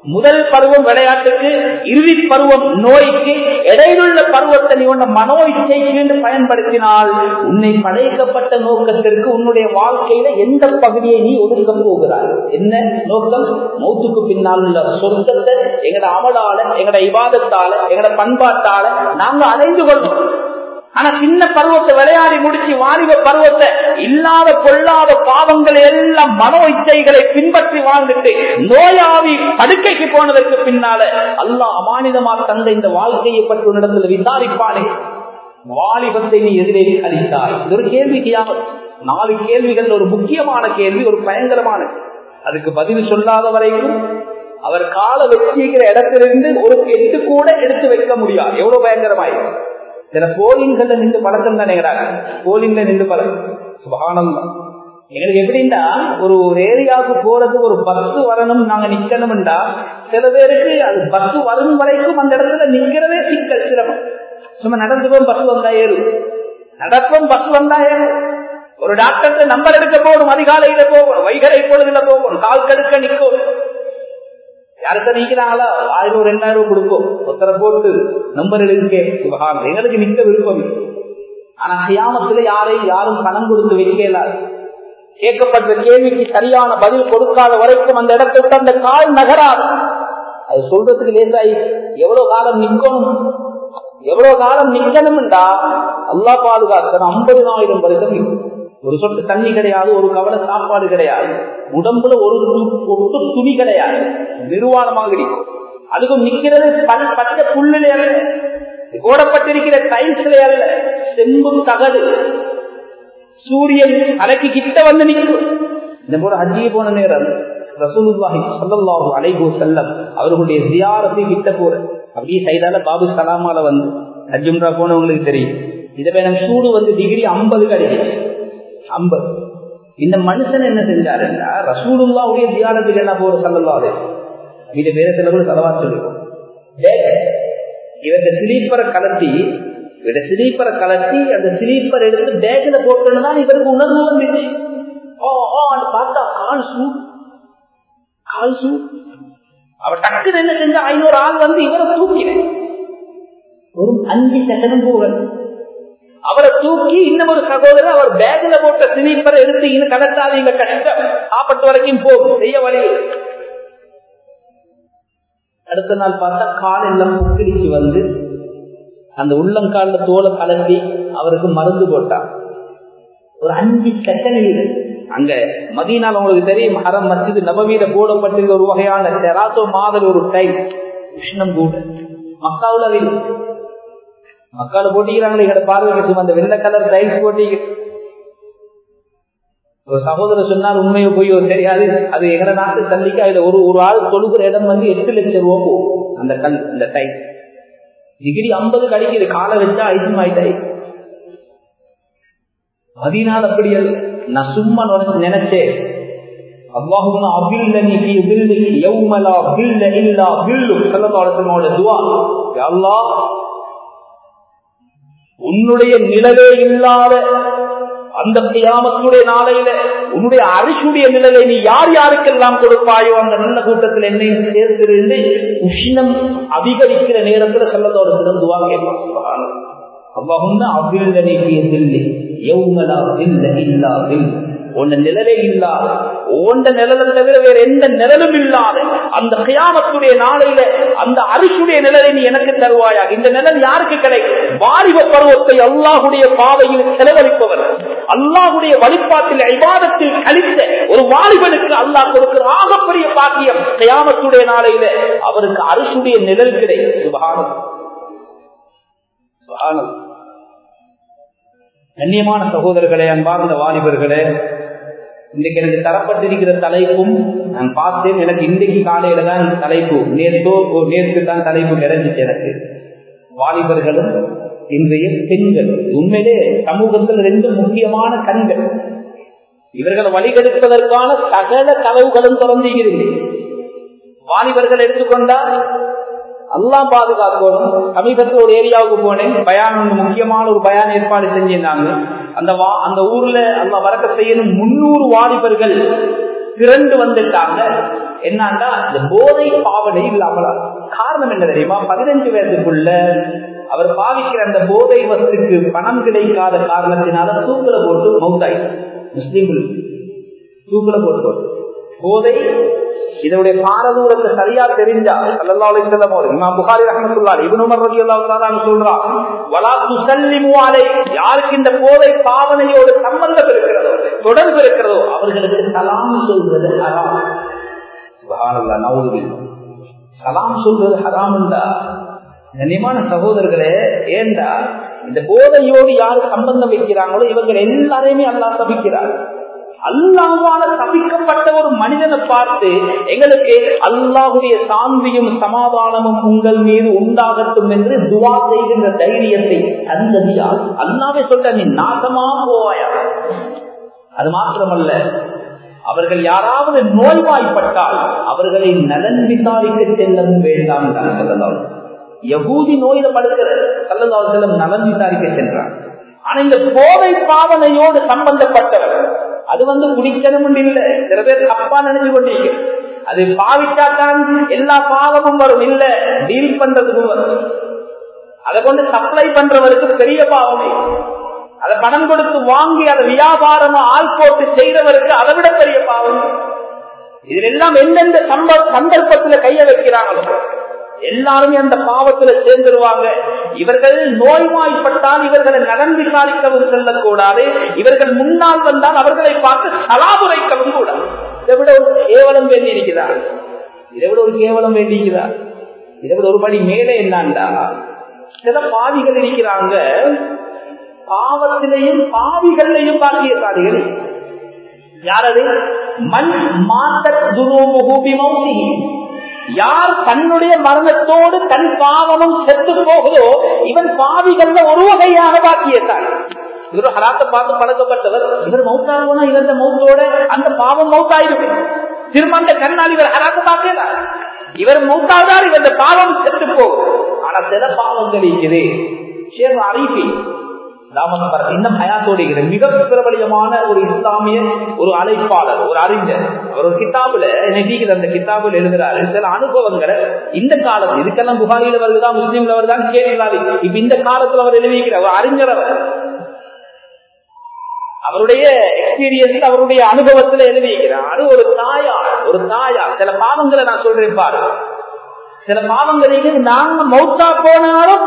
முதல் பருவம் விளையாட்டுக்கு இறுதி பருவம் நோய்க்கு இடையிலுள்ள பருவத்தை நீ உன்ன மனோ இச்சைக்கு பயன்படுத்தினால் உன்னை படைக்கப்பட்ட நோக்கத்திற்கு உன்னுடைய வாழ்க்கையில எந்த பகுதியை நீ ஒதுக்க போகிறாய் என்ன நோக்கம் மௌத்துக்கு பின்னால் உள்ள சொர்க்கத்தை எங்கட அமலால எங்கட இவாதத்தால எங்கட பண்பாட்டால நாங்க அடைந்து கொள்வோம் ஆனா சின்ன பருவத்தை விளையாடி முடிச்சு வாலிப பருவத்தை இல்லாத பொல்லாத பாவங்களை எல்லாம் மனோ இச்சைகளை பின்பற்றி வாழ்ந்துட்டு நோயாவி படுக்கைக்கு போனதற்கு பின்னால அல்லாஹ் அமானிதமா தந்த இந்த வாழ்க்கையை பற்றி உன்னிடத்துல விசாரிப்பானே வாலிபத்தை நீ எதிரே அளித்தாய் இது ஒரு கேள்விக்கு நாலு கேள்விகள் ஒரு முக்கியமான கேள்வி ஒரு பயங்கரமான அதுக்கு பதில் சொல்லாத வரைக்கும் அவர் கால வச்சிக்கிற இடத்திலிருந்து ஒரு எட்டு கூட எடுத்து வைக்க முடியாது எவ்வளவு பயங்கரமாயிரும் சில போலின்கள்ல நின்று பழக்கம் தான் போலின்ல நின்று பழக்கம் சுபானம் எங்களுக்கு எப்படின்னா ஒரு ஒரு ஏரியாவுக்கு போறது ஒரு பஸ் வரணும் நாங்க நிக்கணும்டா சில பேருக்கு அது பஸ் வரும் வரைக்கும் அந்த இடத்துல நிக்கிறதே சிக்கல் சிரமம் சும்மா நடந்துப்போம் பஸ் வந்தா ஏறும் நடப்போம் பஸ் வந்தா ஏறும் ஒரு டாக்டர் நம்பர் எடுக்க போகணும் அதிகாலையில போகணும் வைகரை பொழுதுல போகணும் கால் கடுக்க நிற்கும் யாருக்க நீக்கிறாங்களா ஆயிரம் ரெண்டாயிரம் கொடுக்கும் ஒருத்தரை போட்டு நம்பர் எழுதிக்கே எங்களுக்கு நிக்க விருப்பம் ஆனா சியாமத்துல யாரையும் யாரும் பணம் கொடுத்து வைக்கல கேட்கப்பட்ட கேள்விக்கு சரியான பதில் கொடுக்காத வரைக்கும் அந்த இடத்தை விட்டு அந்த கால் நகராது அது சொல்றதுக்கு லேசாயி எவ்வளவு காலம் நிக்கணும் எவ்வளவு காலம் நிக்கணும்டா அல்லா பாதுகாக்கணும் ஐம்பதினாயிரம் வருஷம் ஒரு சொட்டு தண்ணி கிடையாது ஒரு கவலை சாப்பாடு கிடையாது உடம்புல ஒரு ஒட்டு துணி கிடையாது நிர்வாணமாக இருக்கும் அதுக்கும் நிக்கிறது பச்சை புல்லிலே அல்ல போடப்பட்டிருக்கிற டைல்ஸ்ல அல்ல செம்பு தகடு சூரியன் அலைக்கு கிட்ட வந்து நிற்கும் இந்த போல அஜிய போன நேரம் ரசூலுல்லாஹி ஸல்லல்லாஹு அலைஹி வஸல்லம் அவர்களுடைய ஜியாரத்தை கிட்ட போற அப்படியே சைதால பாபு சலாமால வந்து அஜும்ரா போனவங்களுக்கு தெரியும் இதை வேணும் சூடு வந்து டிகிரி ஐம்பது கிடைக்கும் ஐம்பது இந்த மனுஷன் என்ன செஞ்சாருன்னா ரசூலுல்லாவுடைய தியானத்துக்கு என்ன போற சல்லல்லாது இது வேற சில கூட செலவா சொல்லிருக்கோம் இவங்க ஸ்லீப்பரை கலட்டி இவட ஸ்லீப்பரை கலட்டி அந்த ஸ்லீப்பர் எடுத்து பேக்ல போட்டோன்னு தான் இவருக்கு உணர்வு வந்துச்சு ஓ ஓ அது பார்த்தா கால் சூ கால் சூ அவ டக்குன்னு என்ன செஞ்சா ஐநூறு ஆள் வந்து இவரை தூக்கினேன் ஒரு அஞ்சு செகண்ட் போகல அவரை தூக்கி இன்னும் ஒரு சகோதரர் அவர் பேக்ல போட்ட ஸ்லீப்பரை எடுத்து இன்னும் கடத்தாதீங்க கஷ்டம் சாப்பிட்டு வரைக்கும் போகும் செய்ய வழி அடுத்த நாள் பார்த்தா கால் எல்லாம் புக்கிடிச்சு வந்து அந்த உள்ளங்கால தோலை கலந்தி அவருக்கு மருந்து போட்டான் ஒரு அஞ்சு செகண்ட் அங்க மதியனால் உங்களுக்கு தெரியும் ஹரம் மசிது நபவீர போடப்பட்டிருக்க ஒரு வகையான செராசோ மாதிரி ஒரு டைம் உஷ்ணம் கூட மக்காவுல மக்கால போட்டிக்கிறாங்களே எங்கட பார்வைக்கு அந்த வெள்ளை கலர் டைல்ஸ் போட்டிக்க ஒரு சகோதரர் சொன்னார் உண்மையோ பொய்யோ தெரியாது அது எங்கட நாட்டு தள்ளிக்கு அதுல ஒரு ஒரு ஆள் தொழுகிற இடம் வந்து எட்டு லட்சம் ரூபா போகும் அந்த கல் இந்த டைம் டிகிரி ஐம்பது கிடைக்குது காலை வச்சா ஐட்டம் ஆயிட்டாய் பதினாலு அப்படி நான் சும்மா நினைச்சேன் அல்லாஹும் அபில்லனி ஃபீ பில்லிக் யௌம லா பில்ல இல்லா பில்லு ஸல்லல்லாஹு அலைஹி வஸல்லம் துஆ யா அல்லாஹ் உன்னுடைய நிலவே இல்லாத அந்த கியாமத்துடைய நாளையில உன்னுடைய அரிசுடைய நிழலை நீ யார் யாருக்கெல்லாம் கொடுப்பாயோ அந்த நல்ல கூட்டத்தில் என்னையும் சேர்த்திருந்து உஷ்ணம் அதிகரிக்கிற நேரத்துல செல்லதோட சிறந்துவா கேட்பான் அவ்வளவு அவ்வில்லனை தில்லி எவ்வளா இல்ல இல்லா வில் உன்ன நிழலே இல்லாத ஓண்ட நிழலை தவிர வேற எந்த நிழலும் இல்லாத அந்த கியாமத்துடைய நாளையில அந்த அரிசுடைய நிழலை நீ எனக்கு தருவாயா இந்த நிழல் யாருக்கு கிடைக்கும் வாலிப பருவத்தை அல்லாஹுடைய பாதையில் செலவழிப்பவர் அல்லாஹுடைய வழிபாட்டில் ஐவாதத்தில் கழித்த ஒரு வாலிபனுக்கு அல்லாஹ் கொடுக்கிற ஆகப்பெரிய பாக்கியம் கியாமத்துடைய நாளையில அவருக்கு அரிசுடைய நிழல் கிடைக்கும் சுபானம் சுபானம் கண்ணியமான சகோதரர்களே அன்பார்ந்த வாலிபர்களே இன்றைக்கு எனக்கு தரப்பட்டிருக்கிற தலைப்பும் நான் பார்த்தேன் எனக்கு இன்றைக்கு காலையில தான் தலைப்பு நேற்றோ நேற்று தான் தலைப்பு கிடைச்சிச்சு எனக்கு வாலிபர்களும் இன்றைய பெண்கள் உண்மையிலே சமூகத்தில் ரெண்டு முக்கியமான கண்கள் இவர்களை வழிகெடுப்பதற்கான சகல கதவுகளும் திறந்துகிறது வாலிபர்கள் எடுத்துக்கொண்டால் எல்லாம் பாதுகாக்கணும் சமீபத்தில் ஒரு ஏரியாவுக்கு போனேன் பயான் ஒன்று முக்கியமான ஒரு பயான் ஏற்பாடு செஞ்சிருந்தாங்க அந்த வா அந்த ஊர்ல அந்த வரக்க செய்யணும் முன்னூறு வாலிபர்கள் திரண்டு வந்துட்டாங்க என்னன்னா இந்த போதை பாவனை இல்லாமல் காரணம் என்ன தெரியுமா பதினஞ்சு வயதுக்குள்ள அவர் பாவிக்கிற அந்த போதை வஸ்துக்கு பணம் கிடைக்காத காரணத்தினால தூக்குல போட்டு மௌத்தாய் முஸ்லீம்கள் தூக்குல போட்டு போதை இதனுடைய பாரதூரத்தை சரியா தெரிஞ்சா அல்லா செல்லும் போது இமாம் புகாரி ரஹமத்துல்லா இவனு ரவி அல்லாஹ் சொல்றான் வலா துசல்லிமு அலை யாருக்கு இந்த போதை பாவனையோடு சம்பந்தம் இருக்கிறதோ தொடர்பு இருக்கிறதோ அவர்களுக்கு சலாம் சொல்வது ஹராம் சுபஹானல்லாஹ் நவுதுபில் சலாம் சொல்வது ஹராம் கண்ணியமான சகோதரர்களே ஏண்டா இந்த போதையோடு யாரு சம்பந்தம் வைக்கிறாங்களோ இவங்க எல்லாரையுமே அல்லா சபிக்கிறார் அல்லாவால தவிக்கப்பட்ட ஒரு மனிதனை பார்த்து எங்களுக்கு அல்லாஹுடைய சாந்தியும் சமாதானமும் உங்கள் மீது உண்டாகட்டும் என்று துவா செய்கின்ற தைரியத்தை தந்ததியால் அல்லாவே சொல்ற நீ நாசமா போவாயா அது மாத்திரமல்ல அவர்கள் யாராவது நோய்வாய்ப்பட்டால் அவர்களை நலன் விசாரிக்க செல்லவும் வேண்டாம் தான் சொல்லலாம் யகூதி நோயில படுக்கிறது சல்லதாவு செல்லம் நலன் விசாரிக்க சென்றார் ஆனா இந்த போதை பாவனையோடு சம்பந்தப்பட்டவர் அது வந்து குடிக்கணும் இல்லை சில பேர் தப்பா நினைச்சு கொண்டீங்க அது பாவிச்சாதான் எல்லா பாவமும் வரும் இல்ல டீல் பண்றதுக்கும் வரும் அதை கொண்டு சப்ளை பண்றவருக்கு பெரிய பாவமே அதை பணம் கொடுத்து வாங்கி அதை வியாபாரமா ஆள் போட்டு செய்தவருக்கு அதை விட பெரிய பாவம் இதுல எல்லாம் எந்தெந்த சந்தர்ப்பத்துல கைய வைக்கிறாங்களோ எல்லாருமே அந்த பாவத்துல சேர்ந்துருவாங்க இவர்கள் நோய்வாய்ப்பட்டால் இவர்களை நலன் விசாரிக்கவும் செல்லக்கூடாது இவர்கள் முன்னால் வந்தால் அவர்களை பார்த்து சலாபுரைக்கவும் கூடாது இதை விட ஒரு கேவலம் வேண்டி இருக்கிறார் இதை விட ஒரு கேவலம் வேண்டி இருக்கிறார் இதை விட ஒரு படி மேலே என்னாண்டா சில பாவிகள் இருக்கிறாங்க பாவத்திலையும் பாவிகளையும் பாக்கியசாலிகள் யாரது மண் மாத்த துருமுகூபி மௌசி யார் தன்னுடைய மரணத்தோடு தன் பாவமும் செத்து போகுதோ இவன் பாவிகள்ல ஒரு வகையான பாக்கியத்தான் இவர் ஹராத்தை பார்த்து பழக்கப்பட்டவர் இவர் மௌத்தாகனா இவந்த மௌத்தோட அந்த பாவம் மௌத்தாயிருக்கு திரும்ப அந்த கண்ணால் இவர் ஹராத்தை பார்க்கிறார் இவர் மௌத்தாதார் இவந்த பாவம் செத்து போகும் ஆனா சில பாவங்கள் இருக்குது ஷேர் அறிவி இன்னும் ஹயாத்தோடு மிக பிரபலியமான ஒரு இஸ்லாமிய ஒரு அழைப்பாளர் ஒரு அறிஞர் அவர் ஒரு கிதாபுல நிதிக்கிற அந்த கிதாபுல எழுதுறாரு சில அனுபவங்களை இந்த காலத்துல இதுக்கெல்லாம் புகாரில வருதா முஸ்லீம்ல வருதான் கேட்கலாது இப்ப இந்த காலத்துல அவர் எழுதிக்கிற ஒரு அறிஞர் அவர் அவருடைய எக்ஸ்பீரியன்ஸ் அவருடைய அனுபவத்துல எழுதியிருக்கிறார் ஒரு தாயா ஒரு தாயா சில பாவங்களை நான் சொல்றேன் பாரு சில பாவங்களுக்கு நாங்க மௌத்தா போனாலும்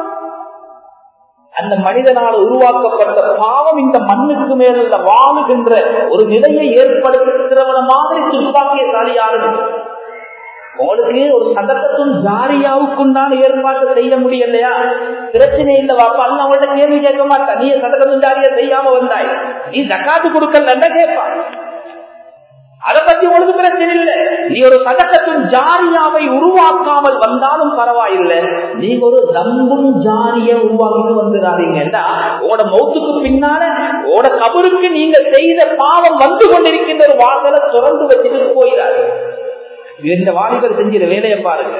அந்த மனிதனால் உருவாக்கப்பட்ட பாவம் இந்த மண்ணுக்கு மேல வாழுகின்ற ஒரு நிலையை ஏற்படுத்துகிறவன மாதிரி துப்பாக்கியசாலியானது உங்களுக்கு ஒரு சதக்கத்தும் ஜாரியாவுக்கும் தான் ஏற்பாடு செய்ய முடியலையா பிரச்சனை இல்ல வாப்பா அல்ல அவங்கள்ட்ட கேள்வி கேட்க மாட்டா நீ சதக்கத்தும் ஜாரியா செய்யாம வந்தாய் நீ ஜக்காத்து கொடுக்கல கேட்பான் அதை பத்தி உங்களுக்கு பிரச்சனை இல்லை நீ ஒரு சதக்கத்தின் ஜாரியாவை உருவாக்காமல் வந்தாலும் பரவாயில்லை நீங்க ஒரு தம்பும் ஜாரிய உருவாக்கிட்டு வந்துடாதீங்கன்னா உங்களோட மௌத்துக்கு பின்னால உங்களோட கபருக்கு நீங்க செய்த பாவம் வந்து கொண்டிருக்கின்ற ஒரு வாசலை திறந்து வச்சுட்டு போயிடாது இந்த வாலிபர் செஞ்சிட வேலையை பாருங்க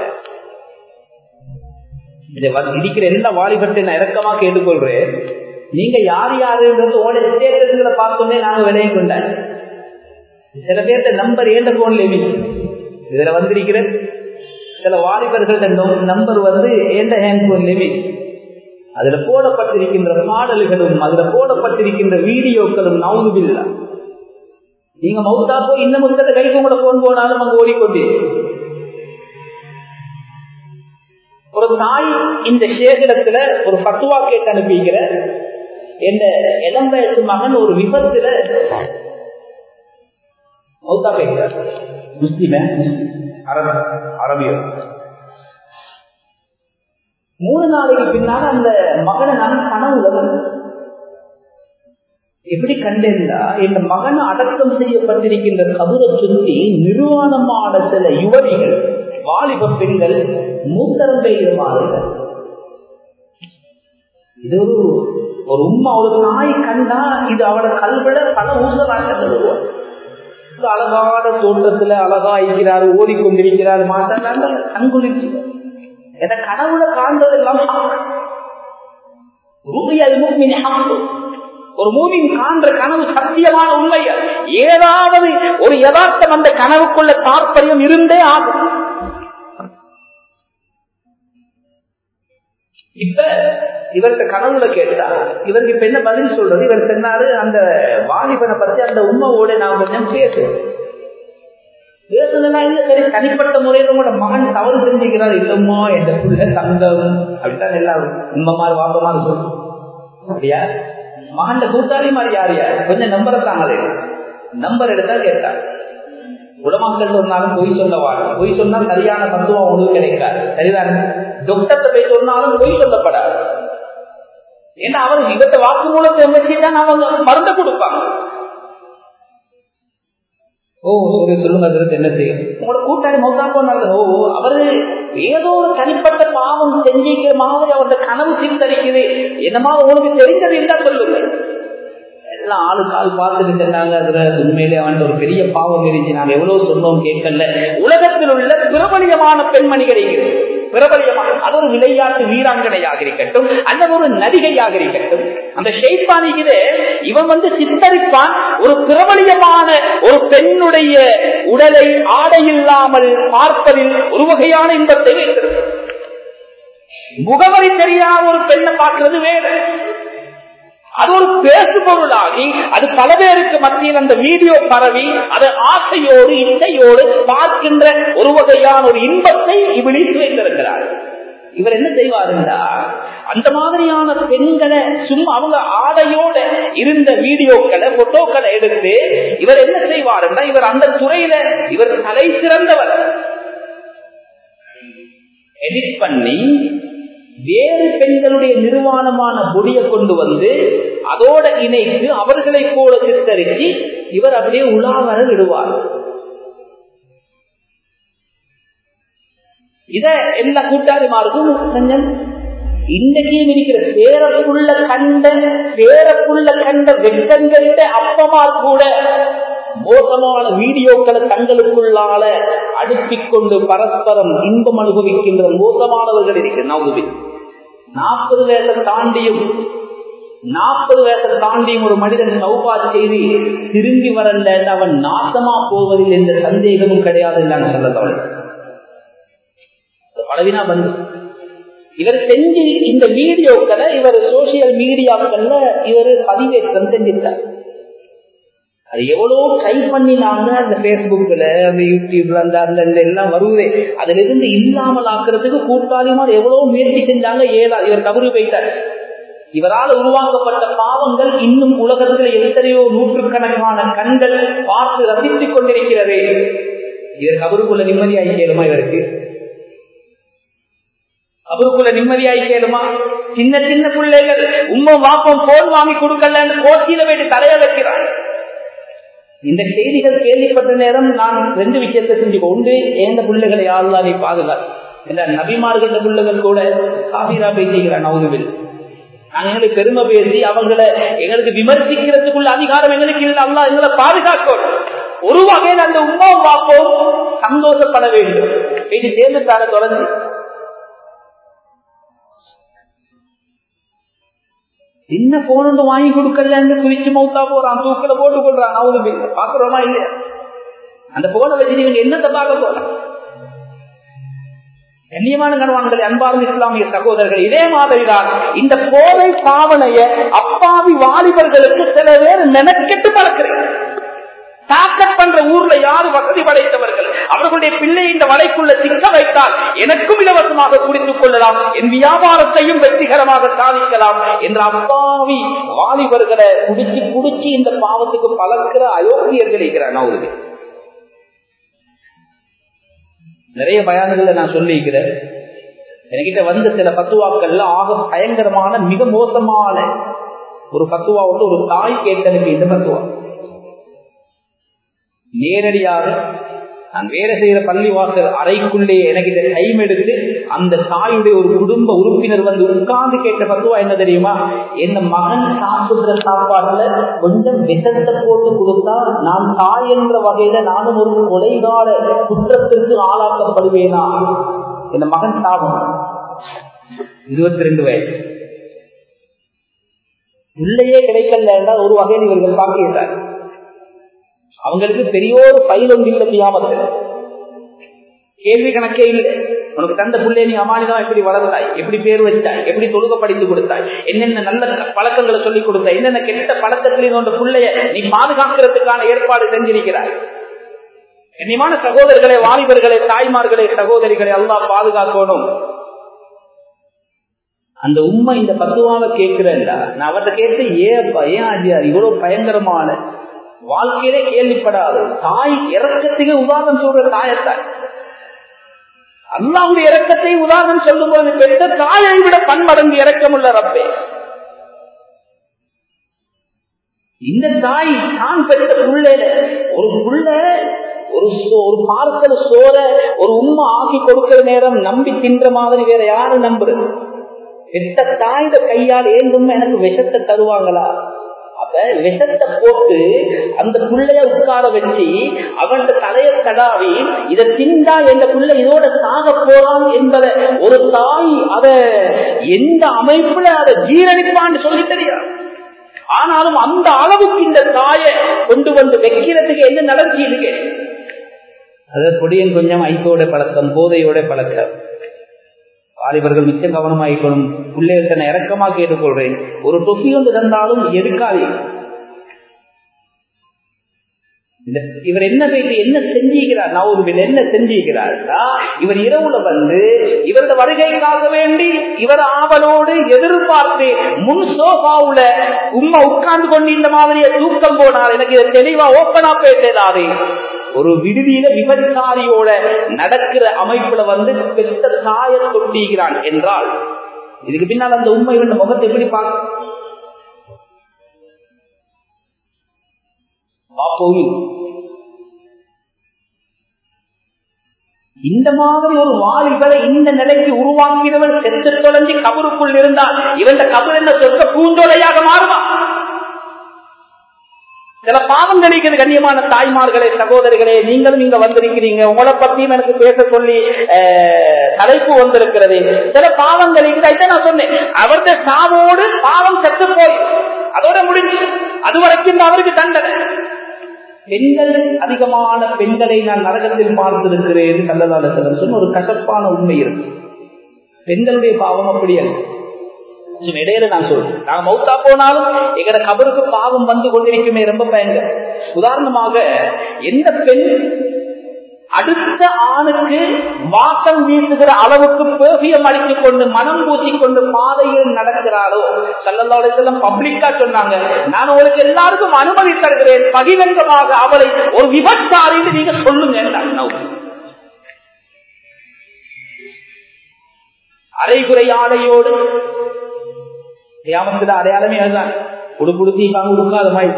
இதை இருக்கிற எல்லா வாலிபர்த்தை நான் இறக்கமா கேட்டுக்கொள்றேன் நீங்க யார் யாருன்றது உங்களோட ஸ்டேட்டஸ்களை பார்த்தோன்னே நாங்க விலையை கொண்டாங்க சில பேர்த்த நம்பர் ஏண்ட போன்ல இதுல வந்திருக்கிற சில வாலிபர்கள நம்பர் வந்து ஏண்ட ஹேண்ட் போன் லிமிட் அதுல போடப்பட்டிருக்கின்ற பாடல்களும் அதுல போடப்பட்டிருக்கின்ற வீடியோக்களும் நவுதுபில்ல நீங்க மவுத்தா போய் இந்த முத்தத்தை கைக்கு கூட போன் போனாலும் அங்க ஓடிக்கொண்டே ஒரு தாய் இந்த சேகரத்துல ஒரு பத்துவா கேட்டு அனுப்பிக்கிற என் இளம் வயசு மகன் ஒரு விபத்துல மௌத்தா பேசுறார் முஸ்லிம அரபியர் மூணு நாளைக்கு பின்னால அந்த மகனை நான் கனவுல எப்படி கண்டேன்னா இந்த மகன் அடக்கம் செய்யப்பட்டிருக்கின்ற கபரை சுற்றி நிர்வாணமான சில யுவதிகள் வாலிப பெண்கள் மூத்தரம் பெய்யுமாறு இது ஒரு ஒரு உண்மை ஒரு தாய் கண்டா இது அவளோட கல்விட பல ஊசலாட்டங்கள் அழகான தோட்டத்துல அழகா இருக்கிறார் ஓடிக்கொண்டிருக்கிறார் மாட்டாங்க கண்குளிர்ச்சி என கனவுல காண்பதெல்லாம் ஒரு மூமின் காண்ற கனவு சத்தியமான உண்மை ஏதாவது ஒரு யதார்த்தம் அந்த கனவுக்குள்ள தாற்பயம் இருந்தே ஆகும் இப்ப இவர்கிட்ட கனவுல கேட்டா இவருக்கு இப்ப என்ன பதில் சொல்றது இவர் சொன்னாரு அந்த வாலிபனை பத்தி அந்த உண்மையோட நான் கொஞ்சம் பேசுவேன் பேசுனதுனா இல்ல சரி தனிப்பட்ட முறையில உங்களோட மகன் தவறு செஞ்சுக்கிறார் இல்லம்மா எந்த புள்ள தங்கம் அப்படித்தான் எல்லாரும் உண்மைமாறு வாப்பமாறு சொல்லும் அப்படியா மகன் கூட்டாளி மாதிரி யார் யார் கொஞ்சம் நம்பரை தாங்களே நம்பர் எடுத்தா கேட்டா உடமாக்கள் சொன்னாலும் பொய் சொல்லவாங்க பொய் சொன்னா சரியான தத்துவம் உங்களுக்கு கிடைக்காது சரிதான் டாக்டர்கிட்ட போய் சொன்னாலும் பொய் சொல்லப்படாது ஏன்னா அவர் இவத்த வாக்கு மூலத்தை வச்சுதான் அவங்க மருந்த கொடுப்பாங்க ஓ சரி சொல்லுங்க அதற்கு என்ன செய்யும் உங்களோட கூட்டாளி மௌத்தா போனாங்க ஓ அவரு ஏதோ ஒரு தனிப்பட்ட பாவம் செஞ்சிக்கிற மாதிரி அவருடைய கனவு சித்தரிக்குது என்னமா உங்களுக்கு தெரிஞ்சது இருந்தா சொல்லுங்க எல்லாம் ஆளு கால் பார்த்துட்டு சொன்னாங்க அதுல உண்மையிலே அவன் ஒரு பெரிய பாவம் இருந்துச்சு நாங்க எவ்வளவு சொன்னோம் கேட்கல உலகத்தில் உள்ள பிரபலியமான பெண்மணிகள் இருக்கிறது பிரபலியமான அது ஒரு விளையாட்டு வீராங்கனையாக இருக்கட்டும் அல்லது ஒரு நடிகையாக இருக்கட்டும் அந்த ஷெய்பானிகளே இவன் வந்து சித்தரிப்பான் ஒரு பிரபலியமான ஒரு பெண்ணுடைய உடலை ஆடை இல்லாமல் பார்ப்பதில் ஒரு வகையான இன்பத்தை வைத்திருக்கும் முகவரி தெரியாத ஒரு பெண்ணை பார்க்கிறது வேறு அது ஒரு பேசு பொருளாகி அது பல பேருக்கு மத்தியில் அந்த வீடியோ பரவி அது ஆசையோடு இசையோடு பார்க்கின்ற ஒரு வகையான ஒரு இன்பத்தை இவளித்து வைத்திருக்கிறார் இவர் என்ன செய்வாருண்டா அந்த மாதிரியான பெண்களை சும்மா அவங்க ஆடையோட இருந்த வீடியோக்களை போட்டோக்களை எடுத்து இவர் என்ன செய்வாருன்னா இவர் அந்த துறையில இவர் தலை சிறந்தவர் எடிட் பண்ணி வேறு பெண்களுடைய நிர்வாணமான பொடியை கொண்டு வந்து அதோட இணைத்து அவர்களை போல சித்தரிச்சு இவர் அப்படியே உலாவர விடுவார் இத எல்லா கூட்டாளிமாருக்கும் கொஞ்சம் இன்னைக்கும் இருக்கிற பேரப்புள்ள கண்ட பேரப்புள்ள கண்ட வெட்டங்கட்ட அப்பமார் கூட மோசமான வீடியோக்களை தங்களுக்குள்ளால அடுப்பிக் கொண்டு பரஸ்பரம் இன்பம் அனுபவிக்கின்ற மோசமானவர்கள் இருக்கு நவுது நாற்பது வயசை தாண்டியும் நாற்பது வயசை தாண்டியும் ஒரு மனிதன் சௌபா செய்து திரும்பி வரல அவன் நாசமா போவதில் எந்த சந்தேகமும் கிடையாது இல்லைன்னு சொல்ல தவறு பலவினா வந்து இவர் செஞ்சு இந்த வீடியோக்களை இவர் சோசியல் மீடியாக்கள்ல இவர் பதிவேற்றம் செஞ்சிருக்கார் அது எவ்வளவு ட்ரை பண்ணினாங்க அந்த பேஸ்புக்ல அந்த யூடியூப்ல அந்த அந்த எல்லாம் வருவே அதுல இருந்து இல்லாமல் ஆக்குறதுக்கு கூட்டாளிமார் எவ்வளவு முயற்சி செஞ்சாங்க ஏதா இவர் தவறு போயிட்டார் இவரால் உருவாக்கப்பட்ட பாவங்கள் இன்னும் உலகத்தில் எத்தனையோ நூற்றுக்கணக்கான கண்கள் பார்த்து ரசித்துக் கொண்டிருக்கிறது இவர் கபருக்குள்ள நிம்மதியாய் கேளுமா இவருக்கு அவருக்குள்ள நிம்மதியாய் கேளுமா சின்ன சின்ன பிள்ளைகள் உண்மை வாப்பம் போன் வாங்கி கொடுக்கலன்னு கோச்சியில போயிட்டு தலைய வைக்கிறார் இந்த செய்திகள் கேள்விப்பட்ட நேரம் நான் ரெண்டு விஷயத்தை செஞ்சு கொண்டு எந்த பிள்ளைகளை யாருலாவை பாதுகாத்து இந்த நபிமார்கள பிள்ளைகள் கூட காபீரா பேசிக்கிறான் நவுதுவில் நாங்க எங்களுக்கு பெருமை பேசி அவங்கள எங்களுக்கு விமர்சிக்கிறதுக்குள்ள அதிகாரம் எங்களுக்கு இல்லை அல்லா எங்களை பாதுகாக்கணும் ஒரு வகையில் அந்த உமா பார்ப்போம் சந்தோஷப்பட வேண்டும் இது சேர்ந்துட்டார தொடர்ந்து சின்ன போன் ஒன்று வாங்கி கொடுக்கலன்னு குதிச்சு மௌத்தா போறான் தூக்கில போட்டு கொள்றான் அவரு பாக்குறோமா இல்லையா அந்த போனை வச்சு இவங்க என்னத்தை பார்க்க போறான் கண்ணியமான கணவான்கள் அன்பார்ந்த இஸ்லாமிய சகோதரர்கள் இதே மாதிரிதான் இந்த போதை பாவனைய அப்பாவி வாலிபர்களுக்கு சில பேர் மெனக்கெட்டு பறக்கிறேன் தாக்கட் பண்ற ஊர்ல யாரு வசதி படைத்தவர்கள் அவர்களுடைய பிள்ளை இந்த வலைக்குள்ள சிக்க வைத்தால் எனக்கும் இலவசமாக குடித்துக் கொள்ளலாம் என் வியாபாரத்தையும் வெற்றிகரமாக சாதிக்கலாம் என்ற அப்பாவி வாலிபர்களை குடிச்சு குடிச்சு இந்த பாவத்துக்கு பழக்கிற அயோக்கியர்கள் இருக்கிறான் அவருக்கு நிறைய பயான்களை நான் சொல்லியிருக்கிறேன் என்கிட்ட வந்த சில பத்துவாக்கள்ல ஆக பயங்கரமான மிக மோசமான ஒரு பத்துவா வந்து ஒரு தாய் கேட்டனுக்கு இந்த பத்துவா நேரடியாக நான் வேலை செய்யற பள்ளிவாசல் அறைக்குள்ளே எனக்கு டைம் எடுத்து அந்த தாயுடைய ஒரு குடும்ப உறுப்பினர் வந்து உட்கார்ந்து கேட்ட பத்துவா என்ன தெரியுமா என் மகன் சாப்பிடுற சாப்பாடுல கொஞ்சம் விஷத்தை போட்டு கொடுத்தா நான் தாய் என்ற வகையில நானும் ஒரு கொலைகால குற்றத்திற்கு ஆளாக்கப்படுவேனா என் மகன் சாபம் இருபத்தி ரெண்டு வயசு உள்ளேயே கிடைக்கல என்றால் ஒரு வகையில் இவர்கள் பார்க்கிறார் அவங்களுக்கு பெரிய ஒரு பயில் ஒன்று இல்லை தியாமத்தில் கேள்வி கணக்கே இல்லை உனக்கு தந்த பிள்ளை நீ அமானிதம் எப்படி வளர்த்தாய் எப்படி பேர் வச்சாய் எப்படி தொழுக படித்து கொடுத்தாய் என்னென்ன நல்ல பழக்கங்களை சொல்லிக் கொடுத்தாய் என்னென்ன கெட்ட பழக்கத்திலே உன் பிள்ளைய நீ பாதுகாக்கிறதுக்கான ஏற்பாடு செஞ்சிருக்கிறாய் கண்ணியமான சகோதரர்களே வாலிபர்களே தாய்மார்களே சகோதரிகளை எல்லாம் பாதுகாக்கணும் அந்த உண்மை இந்த பத்துவாவை கேட்கிறேன்டா நான் அவர்கிட்ட கேட்டு ஏப்பா ஏன் ஆஜியார் இவ்வளவு பயங்கரமான வாழ்க்கையிலே கேள்விப்படாது தாய் இறக்கத்துக்கு உதாரணம் சொல்ற தாயத்தாய் அல்லாவுடைய இறக்கத்தை உதாரணம் சொல்லும் போது பெற்ற தாயை விட பன்மடங்கு இறக்கமுள்ள ரப்பே இந்த தாய் தான் பெற்ற புள்ளையில ஒரு புள்ள ஒரு ஒரு பார்க்கல சோற ஒரு உண்மை ஆக்கி கொடுக்கிற நேரம் நம்பி தின்ற மாதிரி வேற யாரும் நம்புறது பெற்ற தாய்த கையால் ஏந்தும் எனக்கு விஷத்தை தருவாங்களா அப்ப விஷத்தை போட்டு அந்த புள்ளைய உட்கார வச்சு அவன் தலைய தடாவி இதை திண்டா எந்த புள்ள இதோட சாக போறான் என்பதை ஒரு தாய் அத எந்த அமைப்புல அதை ஜீரணிப்பான்னு சொல்லி தெரியாது ஆனாலும் அந்த அளவுக்கு இந்த தாயை கொண்டு வந்து வைக்கிறதுக்கு என்ன நடத்தி இருக்கு அது பொடியன் கொஞ்சம் ஐசோட பழக்கம் போதையோட பழக்கம் வாலிபர்கள் மிச்சம் கவனமாயிக்கணும் பிள்ளைகிட்ட நான் இறக்கமா கேட்டுக்கொள்றேன் ஒரு தொப்பி ஒன்று தந்தாலும் எடுக்காதே இவர் என்ன போயிட்டு என்ன செஞ்சுக்கிறார் நான் ஒரு என்ன செஞ்சுக்கிறார்னா இவர் இரவுல வந்து இவரது வருகைக்காக வேண்டி இவர் ஆவலோடு எதிர்பார்த்து முன் சோபாவுல உண்மை உட்கார்ந்து கொண்டு இந்த மாதிரியே தூக்கம் போனார் எனக்கு இதை தெளிவா ஓப்பனா பேசலாதே ஒரு விடுதியில விபச்சாரியோட நடக்கிற அமைப்புல வந்து பெத்த தாய தொட்டிகிறான் என்றால் இதுக்கு பின்னால் அந்த உண்மை இந்த முகத்தை எப்படி பார்க்க இந்த மாதிரி ஒரு வாலிபரை இந்த நிலைக்கு உருவாக்கினவன் செத்து தொலைஞ்சு கபருக்குள் இருந்தால் இவன் கபர் என்ன சொற்க பூந்தோலையாக மாறுமா சில பாவங்கள் இருக்குது கண்ணியமான தாய்மார்களே சகோதரிகளே நீங்களும் இங்க வந்திருக்கிறீங்க உங்களை பத்தியும் எனக்கு பேச சொல்லி தலைப்பு வந்திருக்கிறது சில பாவங்கள் இங்க நான் சொன்னேன் அவருடைய சாவோடு பாவம் செத்து போய் அதோட முடிஞ்சு அது வரைக்கும் அவருக்கு தண்டனை பெண்கள் அதிகமான பெண்களை நான் நரகத்தில் பார்த்திருக்கிறேன் கல்லதால சொன்ன ஒரு கசப்பான உண்மை இருக்கு பெண்களுடைய பாவம் அப்படி அல்ல இடையில நான் சொல்றேன் நாங்க மௌத்தா போனாலும் எங்கட கபருக்கு பாவம் வந்து கொண்டிருக்குமே ரொம்ப பயங்கர உதாரணமாக எந்த பெண் அடுத்த ஆணுக்கு வாசம் வீசுகிற அளவுக்கு பேசியம் அடித்துக் கொண்டு மனம் பூசிக்கொண்டு பாதையில் நடக்கிறாரோ சல்லல்லாஹு பப்ளிக்கா சொன்னாங்க நான் உங்களுக்கு எல்லாருக்கும் அனுமதி தருகிறேன் பகிரங்கமாக அவளை ஒரு விபச்சாரின்னு நீங்க சொல்லுங்க அரைகுறை ஆடையோடு கியாமத்துல அடையாளமே அதுதான் உடுப்புடுத்திக்காங்க உடுக்காத மாதிரி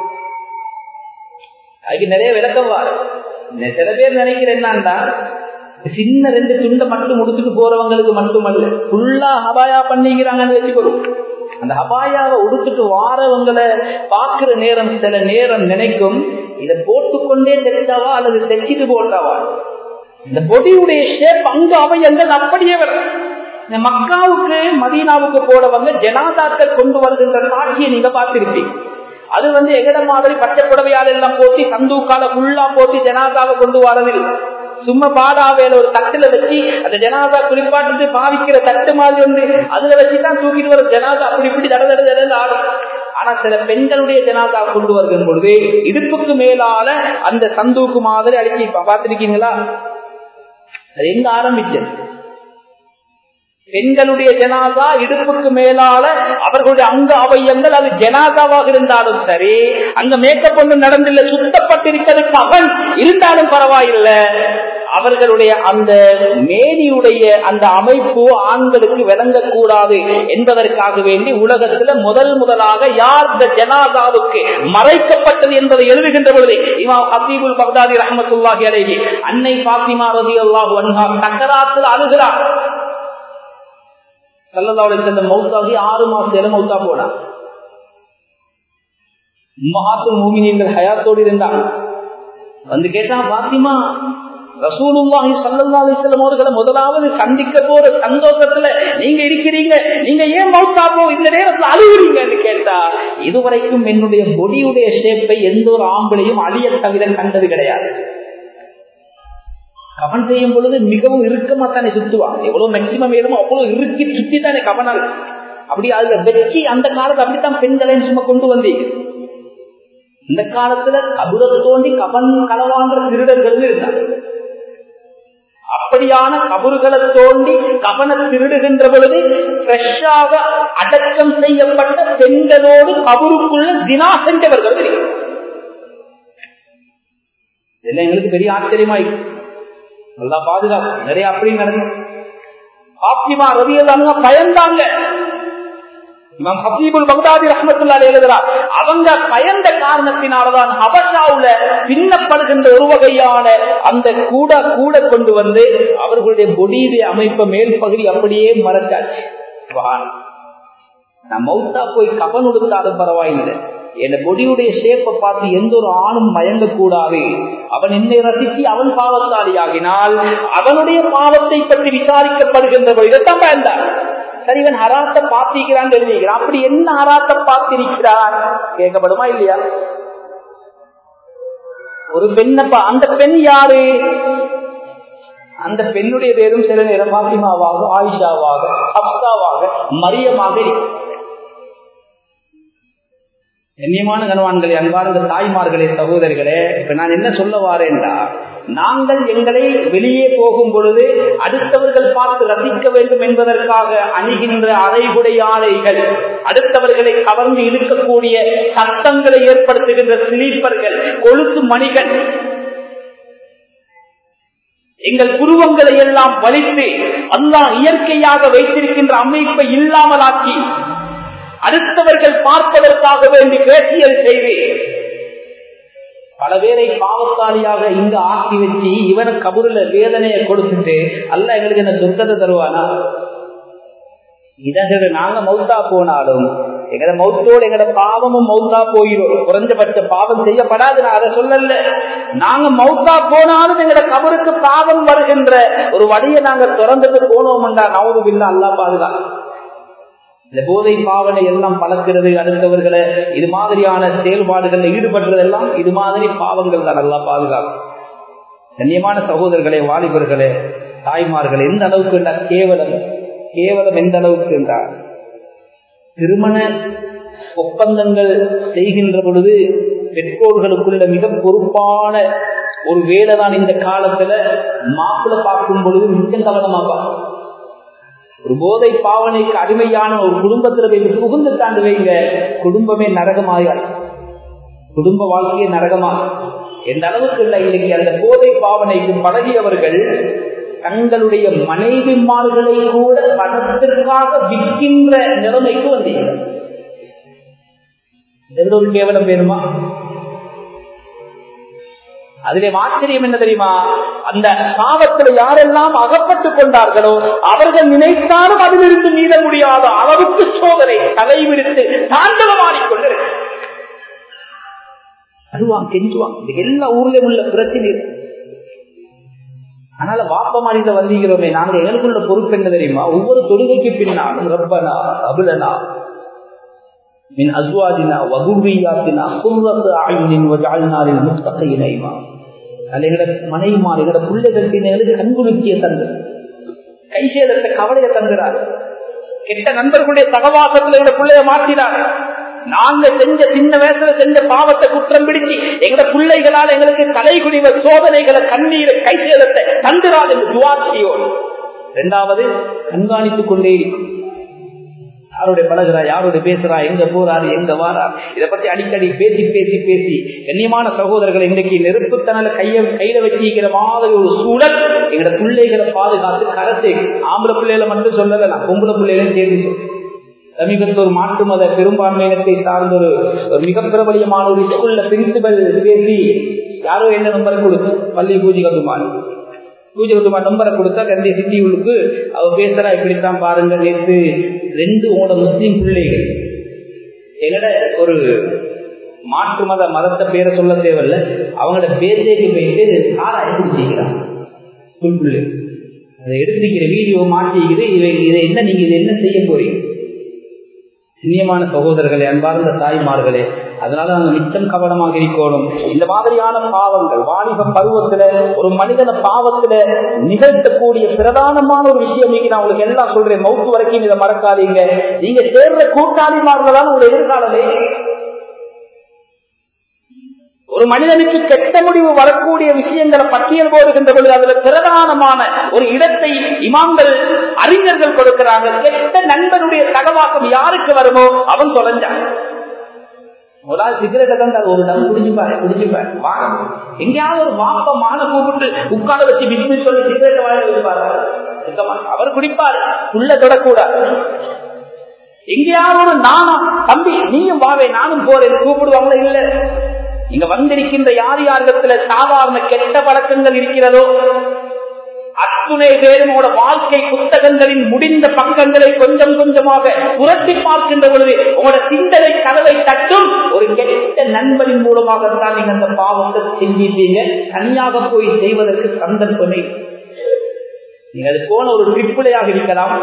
அதுக்கு நிறைய விளக்கம் வாரு சில பேர் நினைக்கிற என்னன்னா சின்ன ரெண்டு துண்டை மட்டும் முடிச்சுட்டு போறவங்களுக்கு மட்டுமல்ல ஃபுல்லா ஹபாயா பண்ணிக்கிறாங்கன்னு வச்சுக்கணும் அந்த ஹபாயாவை உடுத்துட்டு வாரவங்களை பாக்குற நேரம் சில நேரம் நினைக்கும் இதை போட்டுக்கொண்டே தைச்சாவா அல்லது தைச்சிட்டு போட்டாவா இந்த பொடியுடைய ஷேப் அங்கு அவயங்கள் அப்படியே வரும் இந்த மக்காவுக்கு மதீனாவுக்கு போறவங்க ஜனாதாக்கள் கொண்டு வருகின்ற காட்சியை நீங்க பார்த்திருப்பீங்க அது வந்து எகட மாதிரி பச்சை புடவையால் எல்லாம் போட்டி சந்தூக்கால ஃபுல்லா போட்டி ஜனாதாவை கொண்டு வரதில்லை சும்மா பாடாவேல ஒரு தட்டுல வச்சு அந்த ஜனாதா குறிப்பாட்டு பாவிக்கிற தட்டு மாதிரி ஒன்று அதுல வச்சுதான் தூக்கிட்டு வர ஜனாதா அப்படி இப்படி தட தட தடன்னு ஆடும் ஆனா சில பெண்களுடைய ஜனாதா கொண்டு வருகிற பொழுது இடுப்புக்கு மேலால அந்த சந்தூக்கு மாதிரி அடிச்சு பார்த்திருக்கீங்களா அது எங்க ஆரம்பிச்சது பெண்களுடைய ஜனாதா இடுப்புக்கு மேலால அவர்களுடைய அங்க அவயங்கள் அது ஜனாதாவாக இருந்தாலும் சரி அங்க மேக்கப் ஒன்று நடந்தில்ல சுத்தப்பட்டிருக்கிறது பகன் இருந்தாலும் பரவாயில்லை அவர்களுடைய அந்த மேனியுடைய அந்த அமைப்பு ஆண்களுக்கு விளங்கக்கூடாது என்பதற்காக வேண்டி உலகத்துல முதல் முதலாக யார் இந்த ஜனாதாவுக்கு மறைக்கப்பட்டது என்பதை எழுதுகின்ற பொழுது இமாம் ஹபீபுல் பக்தாதி ரஹமத்துல்லாஹி அலைஹி அன்னை பாத்திமா ரதி அல்லாஹு அன்ஹா சக்கராத்தில் அழுகிறார் சல்லல்லாவுடைய சென்ற மௌத்தாகி ஆறு மாசத்துல மௌத்தா போனா மகாத்து மூமினியங்கள் ஹயாத்தோடு இருந்தாங்க வந்து கேட்டா பாத்திமா ரசூலுல்லாஹி ஸல்லல்லாஹு அலைஹி வஸல்லம் அவர்களை முதலாவது சந்திக்க போற சந்தோஷத்துல நீங்க இருக்கிறீங்க நீங்க ஏன் மௌத்தா போ இந்த நேரத்துல அழுகுறீங்கன்னு கேட்டா இதுவரைக்கும் என்னுடைய பொடியுடைய ஷேப்பை எந்த ஒரு ஆம்பளையும் அழிய தவிர கண்டது கிடையாது கவன் செய்யும் பொழுது மிகவும் இறுக்கமா தானே சுத்துவான் எவ்வளவு மேக்சிமம் வேணுமோ அவ்வளவு இறுக்கி சுத்தி தானே கவனம் அப்படி அதுல வெற்றி அந்த காலத்துல அப்படித்தான் பெண்களை சும்மா கொண்டு வந்தீங்க இந்த காலத்துல கபுர தோண்டி கவன் களவான்ற திருடர்கள் இருந்தாங்க அப்படியான கபறுகளை தோண்டி கவன திருடுகின்ற பொழுது ஃப்ரெஷ்ஷாக அடக்கம் செய்யப்பட்ட பெண்களோடு கபருக்குள்ள தினா சென்றவர்கள் தெரியும் இதெல்லாம் எங்களுக்கு பெரிய ஆச்சரியமாய் நல்லா பாதுகாப்பு நிறைய அப்படி நடந்து பாத்திமா ரவியல்லாங்க பயந்தாங்க இமாம் ஹபீபுல் பக்தாதி ரஹமத்துல்லாஹி எழுதுறார் அவங்க பயந்த காரணத்தினாலதான் ஹபஷாவுல பின்னப்படுகின்ற ஒரு வகையான அந்த கூட கூட கொண்டு வந்து அவர்களுடைய பொடியுடைய அமைப்பை மேல் பகுதி அப்படியே மறைச்சாச்சு நான் மௌத்தா போய் கவன் உடுத்தாலும் பரவாயில்லை என் பொடியுடைய ஷேப்பை பார்த்து எந்த ஒரு ஆணும் மயங்க கூடாது அவன் என்னை ரசித்து அவன் பாவத்தாளியாகினால் அவனுடைய பாவத்தை பற்றி விசாரிக்கப்படுகின்ற இதைத்தான் பயந்தான் சரி இவன் ஹராத்தை பார்த்திருக்கிறான் எழுதிக்கிறான் அப்படி என்ன ஹராத்தை பார்த்திருக்கிறான் கேட்கப்படுமா இல்லையா ஒரு பெண்ணப்பா அந்த பெண் யாரு அந்த பெண்ணுடைய பேரும் சில நேரம் பாத்திமாவாக ஆயிஷாவாக அப்சாவாக மரியமாக கண்ணியமான கனவான்களே அன்பார்ந்த தாய்மார்களே சகோதரிகளே இப்ப நான் என்ன சொல்ல வாரேன்டா நாங்கள் எங்களை வெளியே போகும் பொழுது அடுத்தவர்கள் பார்த்து ரசிக்க வேண்டும் என்பதற்காக அணுகின்ற அறைகுடை ஆலைகள் அடுத்தவர்களை கவர்ந்து இழுக்கக்கூடிய சத்தங்களை ஏற்படுத்துகின்ற சிலீப்பர்கள் கொழுத்து மணிகள் எங்கள் புருவங்களை எல்லாம் வலித்து அல்லா இயற்கையாக வைத்திருக்கின்ற அமைப்பை இல்லாமலாக்கி அடுத்தவர்கள் பார்ப்பதற்காக வேண்டி பேசியல் செய்து பல பேரை பாவத்தாளியாக இங்க ஆக்கி வச்சு இவன கபூர்ல வேதனையை கொடுத்துட்டு அல்ல எங்களுக்கு என்ன சொத்தத்தை தருவானா இதை நாங்க மௌத்தா போனாலும் எங்கட மௌத்தோடு எங்கட பாவமும் மௌத்தா போயிடும் குறைஞ்சபட்ச பாவம் செய்யப்படாது நான் அதை சொல்லல நாங்க மௌத்தா போனாலும் எங்கட கபருக்கு பாவம் வருகின்ற ஒரு வழியை நாங்க திறந்துட்டு போனோம்டா நவரு பில்லா அல்லா பாதுகாப்பு இந்த போதை பாவனை எல்லாம் பழக்கிறது அடுத்தவர்களை இது மாதிரியான செயல்பாடுகள்ல ஈடுபடுறதெல்லாம் இது மாதிரி பாவங்கள் தான் நல்லா பாதுகாக்கும் கண்ணியமான சகோதரர்களே வாலிபர்களே தாய்மார்கள் எந்த அளவுக்கு என்றால் கேவலம் கேவலம் எந்த அளவுக்கு என்றால் திருமண ஒப்பந்தங்கள் செய்கின்ற பொழுது பெற்றோர்களுக்குள்ள மிக பொறுப்பான ஒரு வேலை தான் இந்த காலத்துல மாப்பிள்ள பார்க்கும் பொழுது மிக கவனமா பார்க்கும் ஒரு போதை பாவனைக்கு அடிமையான ஒரு குடும்பத்துல போய் புகுந்து தாண்டு வைங்க குடும்பமே நரகமாக குடும்ப வாழ்க்கையே நரகமா எந்த அளவுக்கு இல்லை இன்னைக்கு அந்த போதை பாவனைக்கு பழகியவர்கள் தங்களுடைய மனைவிமார்களை கூட பணத்திற்காக விற்கின்ற நிலைமைக்கு வந்தீர்கள் எந்த ஒரு கேவலம் வேணுமா அதிலே ஆச்சரியம் என்ன தெரியுமா அந்த பாவத்தில் யாரெல்லாம் அகப்பட்டுக் கொண்டார்களோ அவர்கள் நினைத்தாலும் அதிலிருந்து மீத முடியாத அளவுக்கு சோதனை தலைவிரித்து தாண்டவமாடிக்கொண்டு அழுவான் கெஞ்சுவான் இது எல்லா ஊர்லயும் உள்ள பிரச்சனை அதனால வாப்ப மாநில வந்தீங்களோமே நாங்க எங்களுக்குள்ள பொறுப்பு என்ன தெரியுமா ஒவ்வொரு தொழுகைக்கு பின்னாலும் ரப்பனா அபுலனா மின் அஸ்வாதினா வகுவியாத்தினா குர்ரத்து ஆயுனின் வஜாலினாரின் முத்தகையின் ஐமா அது எங்கட மனைவிமார் எங்கட பிள்ளைகளுக்கு எங்களுக்கு கண்குளிர்ச்சியை தந்து கைசேதத்தை கவலையை தந்துறார் கெட்ட நண்பர்களுடைய சகவாசத்துல எங்க பிள்ளைய மாற்றினார் நாங்க செஞ்ச சின்ன வயசுல செஞ்ச பாவத்தை குற்றம் பிடிச்சு எங்கட பிள்ளைகளால் எங்களுக்கு தலைகுடிவ சோதனைகளை கண்ணீரை கைசேதத்தை தந்துறார் என்று துவாட்சியோடு இரண்டாவது கண்காணித்துக் கொண்டே இருக்கும் யாரோட பழகிறா யாரோட பேசுறா எங்க போறாரு எங்க வாரார் இதை பத்தி அடிக்கடி பேசி பேசி பேசி கண்ணியமான சகோதரர்கள் இன்னைக்கு நெருப்புத்தனால கைய கையில வச்சிருக்கிற மாதிரி ஒரு சூழல் எங்களோட பிள்ளைகளை பாதுகாத்து கரத்தை ஆம்பளை பிள்ளைகளை மட்டும் சொல்லல நான் பொம்பளை பிள்ளைகளையும் சேர்ந்து சொல்றேன் சமீபத்தில் ஒரு மாட்டு மத பெரும்பான்மையினத்தை சார்ந்த ஒரு ஒரு மிக பிரபலியமான ஒரு ஸ்கூல்ல பிரின்சிபல் பேசி யாரோ என்ன நம்பரை கொடுத்து பள்ளி பூஜை கட்டுமாறு பூஜை கட்டுமா நம்பரை கொடுத்தா கண்டிய சிட்டிகளுக்கு அவ பேசுறா இப்படித்தான் பாருங்க நேற்று ரெண்டு உங்களோட முஸ்லீம் பிள்ளைகள் எங்கட ஒரு மாற்று மத மதத்தை பேரை சொல்ல தேவையில்ல அவங்களோட பேச்சைக்கு போயிட்டு சாராயம் குடிச்சிக்கிறாங்க புல்புள்ளு அதை எடுத்துக்கிற வீடியோ மாட்டிக்குது இவை இதை என்ன நீங்க இதை என்ன செய்ய போறீங்க கண்ணியமான சகோதரர்களே அன்பார்ந்த தாய்மார்களே அதனால நாங்க மிச்சம் கவனமாக இருக்கணும் இந்த மாதிரியான பாவங்கள் வாலிப பருவத்துல ஒரு மனிதன பாவத்துல நிகழ்த்தக்கூடிய பிரதானமான ஒரு விஷயம் நீங்க நான் உங்களுக்கு எல்லாம் சொல்றேன் மௌத்து வரைக்கும் இதை மறக்காதீங்க நீங்க சேர்ற கூட்டாளிமார்கள் தான் உங்க எதிர்காலமே ஒரு மனிதனுக்கு கெட்ட முடிவு வரக்கூடிய விஷயங்களை பட்டியல் போடுகின்ற பொழுது அதுல பிரதானமான ஒரு இடத்தை இமாம்கள் அறிஞர்கள் கொடுக்கிறாங்க கெட்ட நண்பனுடைய தகவாக்கம் யாருக்கு வருமோ அவன் தொலைஞ்சான் ஒரு ஆள் சிகரெட்டை தான் ஒரு டம் குடிச்சுப்பாரு குடிச்சுப்பாரு வாங்க எங்கேயாவது ஒரு வாப்ப மான கூப்பிட்டு உட்கார வச்சு பிஸ்மி சொல்லி சிகரெட்டை வாங்கி வைப்பாரு அவர் குடிப்பாரு உள்ள தொடக்கூடாது எங்கேயாவது ஒரு நானா தம்பி நீயும் வாவே நானும் போறேன் கூப்பிடுவாங்களா இல்ல இங்க வந்திருக்கின்ற யார் யாரிடத்துல சாதாரண கெட்ட பழக்கங்கள் இருக்கிறதோ அத்துணை பேருமோட வாழ்க்கை புத்தகங்களின் முடிந்த பக்கங்களை கொஞ்சம் கொஞ்சமாக புரட்டி பார்க்கின்ற பொழுது உங்களோட சிந்தனை கதவை தட்டும் ஒரு கெட்ட நண்பனின் மூலமாகத்தான் நீங்க அந்த பாவத்தை செஞ்சிட்டீங்க தனியாக போய் செய்வதற்கு சந்தர்ப்பமே நீங்க அது போன ஒரு ட்ரிப்புலையாக இருக்கலாம்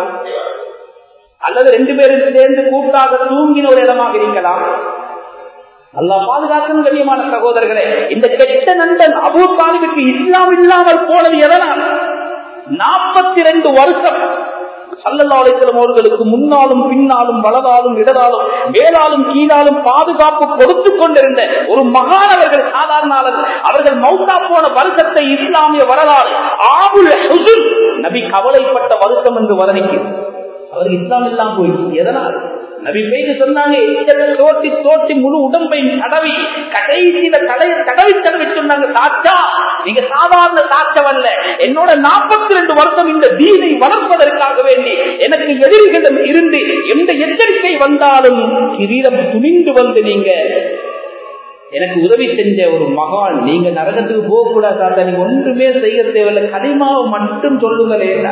அல்லது ரெண்டு பேரும் சேர்ந்து கூட்டாக தூங்கின ஒரு இடமாக இருக்கலாம் அல்லா பாதுகாக்கும் கண்ணியமான சகோதரர்களே இந்த கெட்ட நண்பன் அபூ தாலிபுக்கு இஸ்லாம் இல்லாமல் போனது எதனால் நாற்பத்தி ரெண்டு வருஷம் சல்லல்லாசலம் அவர்களுக்கு முன்னாலும் பின்னாலும் வலதாலும் இடதாலும் மேலாலும் கீழாலும் பாதுகாப்பு கொடுத்து கொண்டிருந்த ஒரு மகானவர்கள் சாதாரண அவர்கள் மௌத்தா போன வருஷத்தை இஸ்லாமிய வரலாறு ஆபுல் நபி கவலைப்பட்ட வருஷம் என்று வர்ணிக்கிறது அவர் இஸ்லாம் எல்லாம் போயிடுச்சு எதனால் நபி பேச்சு சொன்னாங்க தோட்டி தோட்டி முழு உடம்பை தடவி கடைசியில தடைய தடவி தடவி சொன்னாங்க சாச்சா நீங்க சாதாரண சாச்சவல்ல என்னோட நாற்பத்தி ரெண்டு வருஷம் இந்த தீனை வளர்ப்பதற்காக வேண்டி எனக்கு எதிரிகளிடம் இருந்து எந்த எச்சரிக்கை வந்தாலும் கிரீடம் துணிந்து வந்து நீங்க எனக்கு உதவி செஞ்ச ஒரு மகான் நீங்க நரகத்துக்கு போக கூடாது நீங்க ஒன்றுமே செய்ய தேவையில்லை கனிமாவை மட்டும் சொல்லுங்களேன்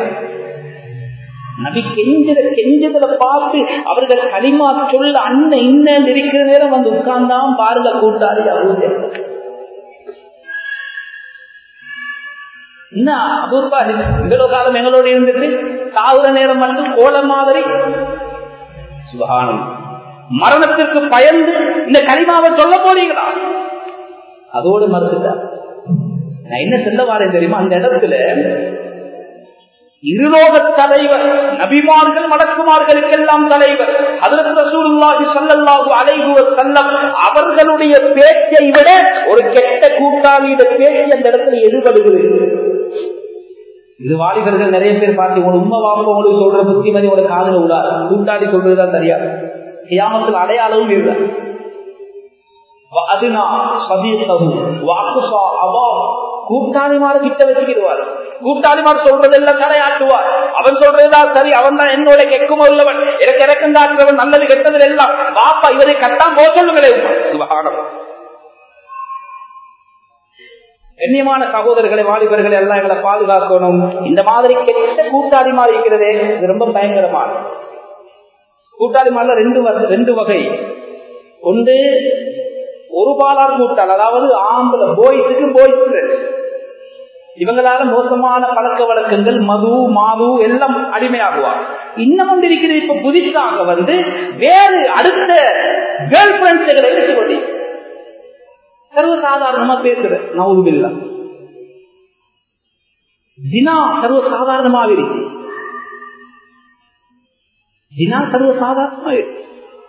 நபி கெஞ்சத கெஞ்சதுல பார்த்து அவர்கள் களிமா சொல்ல அண்ணன் இன்னும் இருக்கிற நேரம் வந்து உட்கார்ந்தான் பாருங்க கூட்டாளி அபூஜை என்ன அபூர்வா இவ்வளவு காலம் எங்களோட இருந்துட்டு சாகுற நேரம் மட்டும் கோல மாதிரி சுகானம் மரணத்திற்கு பயந்து இந்த களிமாவை சொல்ல போறீங்களா அதோடு மறுத்துட்டார் நான் என்ன சொல்ல வாரேன் தெரியுமா அந்த இடத்துல இருலோக தலைவர் நபிமார்கள் மலக்குமார்களுக்கெல்லாம் தலைவர் அதற்கு ரசூலுல்லாஹி ஸல்லல்லாஹு அலைஹி வஸல்லம் அவர்களுடைய பேச்சை விட ஒரு கெட்ட கூட்டாளியோட பேச்சு அந்த இடத்துல எதிர்படுகிறது இது வாலிபர்கள் நிறைய பேர் பார்த்து உங்க உண்மை வாப்ப உங்களுக்கு சொல்ற புத்திமதி உங்களோட காதல விடாது கூட்டாளி சொல்றதுதான் சரியா கியாமத்தில் அடையாளமும் இல்லை கூட்டாளிமாறு கிட்ட வச்சுக்கிடுவார் கூட்டாளிமார் சொல்றதெல்லாம் தலையாட்டுவார் அவன் சொல்றதுதான் சரி அவன் தான் என்னோட கெக்கும் உள்ளவன் எனக்கு இறக்கம் காட்டுறவன் நல்லது கெட்டது எல்லாம் பாப்பா இவரை கட்டாம் போக சொல்லுங்களே சுபகானம் கண்ணியமான சகோதரர்களை வாலிபர்களை எல்லாம் எங்களை பாதுகாக்கணும் இந்த மாதிரி கெட்ட கூட்டாளி மாதிரி இருக்கிறதே இது ரொம்ப பயங்கரமான கூட்டாளி மாதிரி ரெண்டு ரெண்டு வகை ஒன்று ஒரு பாலார் கூட்டாள் அதாவது ஆம்பளை போய்ஸுக்கு போய்ஸ் இவங்களால மோசமான பழக்க வழக்கங்கள் மது மாது எல்லாம் அடிமையாகுவார் இன்னும் வந்து இருக்கிறது இப்ப புதுசாக வந்து வேறு அடுத்த கேர்ள் ஃபிரெண்ட்ஸுகளை எடுத்துக்கொண்டு சர்வசாதாரணமா பேசுற நவுதுபில்லா தினா சர்வசாதாரணமாவிருச்சு தினா சர்வசாதாரணமாவிருச்சு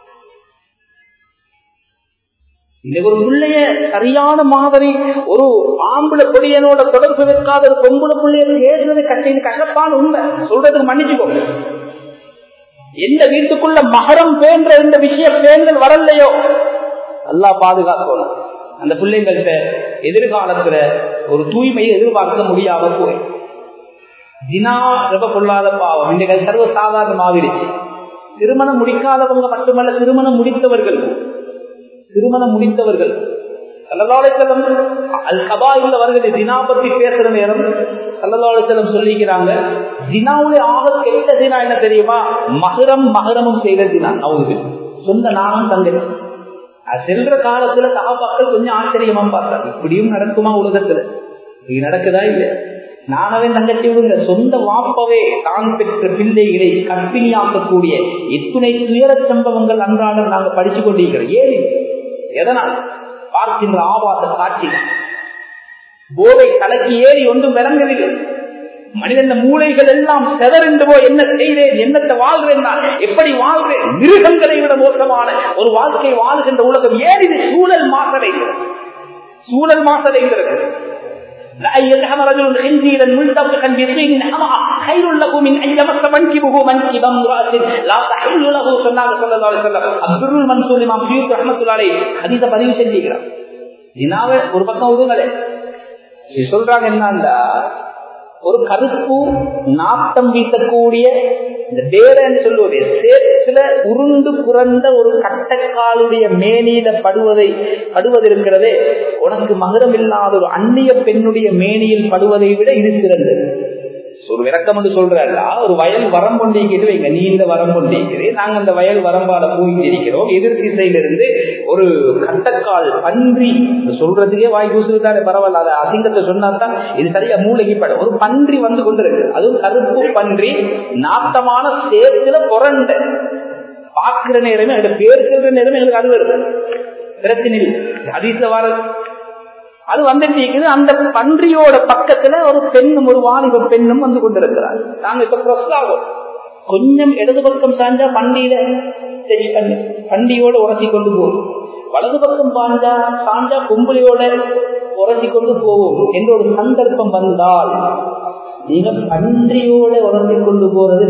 இன்னைக்கு ஒரு பிள்ளைய சரியான மாதிரி ஒரு ஆம்பளை பொடியனோட தொடர்பு வைக்காத ஒரு பொம்பளை பிள்ளைய பேசுறது கட்டின் கசப்பான உண்மை சொல்றதுக்கு மன்னிச்சுக்கோ எந்த வீட்டுக்குள்ள மகரம் பேன்ற இந்த விஷயம் பேர்கள் வரலையோ நல்லா பாதுகாக்கணும் அந்த பிள்ளைங்கள்ட்ட எதிர்காலத்துல ஒரு தூய்மையை எதிர்பார்க்க முடியாம போய் தினா ரொம்ப கொள்ளாத பாவம் இன்றைக்கு சர்வ சாதாரணமாகிடுச்சு திருமணம் முடிக்காதவங்க மட்டுமல்ல திருமணம் முடித்தவர்கள் திருமணம் முடித்தவர்கள் சல்லதாலேசலம் அல் கபாயில் வருகிறது தினா பத்தி பேசுற நேரம் சல்லதாலேசலம் சொல்லிக்கிறாங்க தினாவுடைய ஆக கெட்ட தினா என்ன தெரியுமா மகரம் மகரமும் செய்த தினா அவங்க சொந்த நானும் தங்கச்சி அது செல்ற காலத்துல சகாபாக்கள் கொஞ்சம் ஆச்சரியமா பார்த்தாங்க இப்படியும் நடக்குமா உலகத்துல இது நடக்குதா இல்ல நானவே தங்கச்சி விடுங்க சொந்த வாப்பவே தான் பெற்ற பிள்ளைகளை கற்பிணியாக்கக்கூடிய எத்துணை துயர சம்பவங்கள் அன்றாடம் நாங்க படிச்சு கொண்டிருக்கிறோம் ஏன் எதனால் பார்க்கின்ற ஆபாச காட்சி போதை தலைக்கு ஏறி ஒன்றும் விளங்கவில்லை மனிதன் மூளைகள் எல்லாம் செதறிண்டு போய் என்ன செய்தேன் என்னத்தை வாழ்றேன் நான் எப்படி வாழ்றேன் மிருகங்களை விட மோசமான ஒரு வாழ்க்கை வாழ்கின்ற உலகம் ஏன் இது சூழல் மாசடைகிறது சூழல் மாசடைகிறது لا يذهب رجل خنزيرا ملتقطا بطين حمى خير له من ان يمس منكبه منكب امراه لا تحل له சொன்னாங்க ஸல்லல்லாஹு அலைஹி வஸல்லம் அப்துல் மன்சூர் இமாம் ஷியூத் ரஹ்மத்துல்லாஹி அலைஹி ஹதீஸ பதிவு செஞ்சிருக்கிறார் தினாவே ஒரு பக்கம் விடுங்களே சொல்றாங்க என்னன்னா ஒரு கருப்பு நாட்டம் வீசக்கூடிய இந்த பேரன்னு சொல்லுவது சேத்துல உருண்டு புரண்ட ஒரு கட்டக்காலுடைய மேனியில படுவதை படுவது இருக்கிறதே உனக்கு மகரம் இல்லாத ஒரு அந்நிய பெண்ணுடைய மேனியில் படுவதை விட இது சிறந்தது ஒரு விளக்கம் என்று சொல்றா ஒரு வயல் வரம் கொண்டிருக்கிறது வைங்க நீண்ட வரம் கொண்டிருக்கிறது நாங்க அந்த வயல் வரம்பால போயிட்டு இருக்கிறோம் எதிர் திசையிலிருந்து ஒரு கட்டக்கால் பன்றி சொல்றதுக்கே வாய் கூசுறதானே பரவாயில்ல அதை அசிங்கத்தை சொன்னாதான் இது சரியா மூளைக்கு ஒரு பன்றி வந்து கொண்டிருக்கு அதுவும் கருப்பு பன்றி நாட்டமான சேத்துல புரண்ட பாக்குற நேரமே அந்த பேர் சொல்ற நேரமே எங்களுக்கு அது வருது பிரச்சனை இல்லை அதிசல வர அது வந்துட்டு இருக்குது அந்த பன்றியோட பக்கத்துல ஒரு பெண்ணும் ஒரு வாலிப பெண்ணும் வந்து கொண்டிருக்கிறார் நாங்க இப்ப ப்ரெஸ் ஆகும் கொஞ்சம் இடது பக்கம் சாஞ்சா பண்டியில சரி பண்ணி பண்டியோட உரசி கொண்டு போகும் வலது பக்கம் பாஞ்சா சாஞ்சா கும்பலியோட உரசி கொண்டு போவோம் என்ற ஒரு சந்தர்ப்பம் வந்தால் நீங்க பன்றியோட உரசி கொண்டு போறது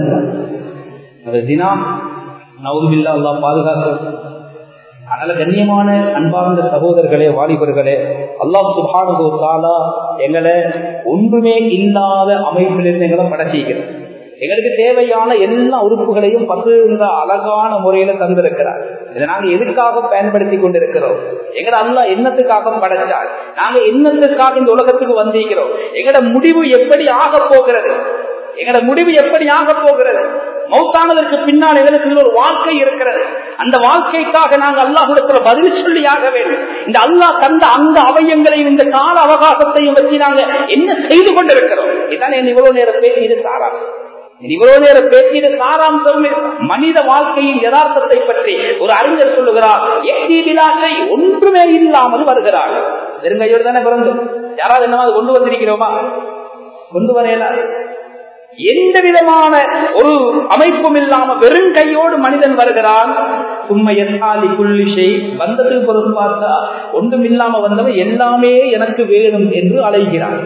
நல்லது தினம் நவுமில்லா அல்லா பாதுகாக்க அதனால கண்ணியமான அன்பார்ந்த சகோதரர்களே வாலிபர்களே அல்லாஹ் சுபானு தாலா எங்களை ஒன்றுமே இல்லாத அமைப்பிலிருந்து எங்களை படைச்சிக்கிறோம் எங்களுக்கு தேவையான எல்லா உறுப்புகளையும் பகிர்ந்த அழகான முறையில தந்திருக்கிறார் இதை நாங்க எதுக்காக பயன்படுத்தி கொண்டிருக்கிறோம் எங்களை அல்லா என்னத்துக்காக படைச்சார் நாங்க என்னத்துக்காக இந்த உலகத்துக்கு வந்திருக்கிறோம் எங்களோட முடிவு எப்படி ஆக போகிறது எங்களோட முடிவு எப்படி ஆக போகிறது மௌத்தானதற்கு பின்னால் எங்களுக்கு ஒரு வாழ்க்கை இருக்கிறது அந்த வாழ்க்கைக்காக நாங்கள் அல்லாஹுடத்துல பதில் சொல்லி ஆக வேண்டும் இந்த அல்லாஹ் தந்த அந்த அவயங்களையும் இந்த கால அவகாசத்தையும் வச்சு நாங்க என்ன செய்து கொண்டிருக்கிறோம் இதான் என் இவ்வளவு நேரம் பேசியது சாராம்சம் இவ்வளவு நேரம் பேசியது சாராம்சம் மனித வாழ்க்கையின் யதார்த்தத்தை பற்றி ஒரு அறிஞர் சொல்லுகிறார் எட்டி விழாக்கை ஒன்றுமே இல்லாமல் வருகிறார் வெறுங்கையோடு தானே பிறந்தோம் யாராவது என்னவாது கொண்டு வந்திருக்கிறோமா கொண்டு வரையலாம் எந்த விதமான ஒரு அமைப்பும் இல்லாம வெறும் கையோடு மனிதன் வருகிறான் சும்மா எத்தாலி புள்ளிஷை வந்ததுக்கு பொறுப்பு பார்த்தா ஒன்றும் இல்லாம வந்தவன் எல்லாமே எனக்கு வேணும் என்று அலைகிறான்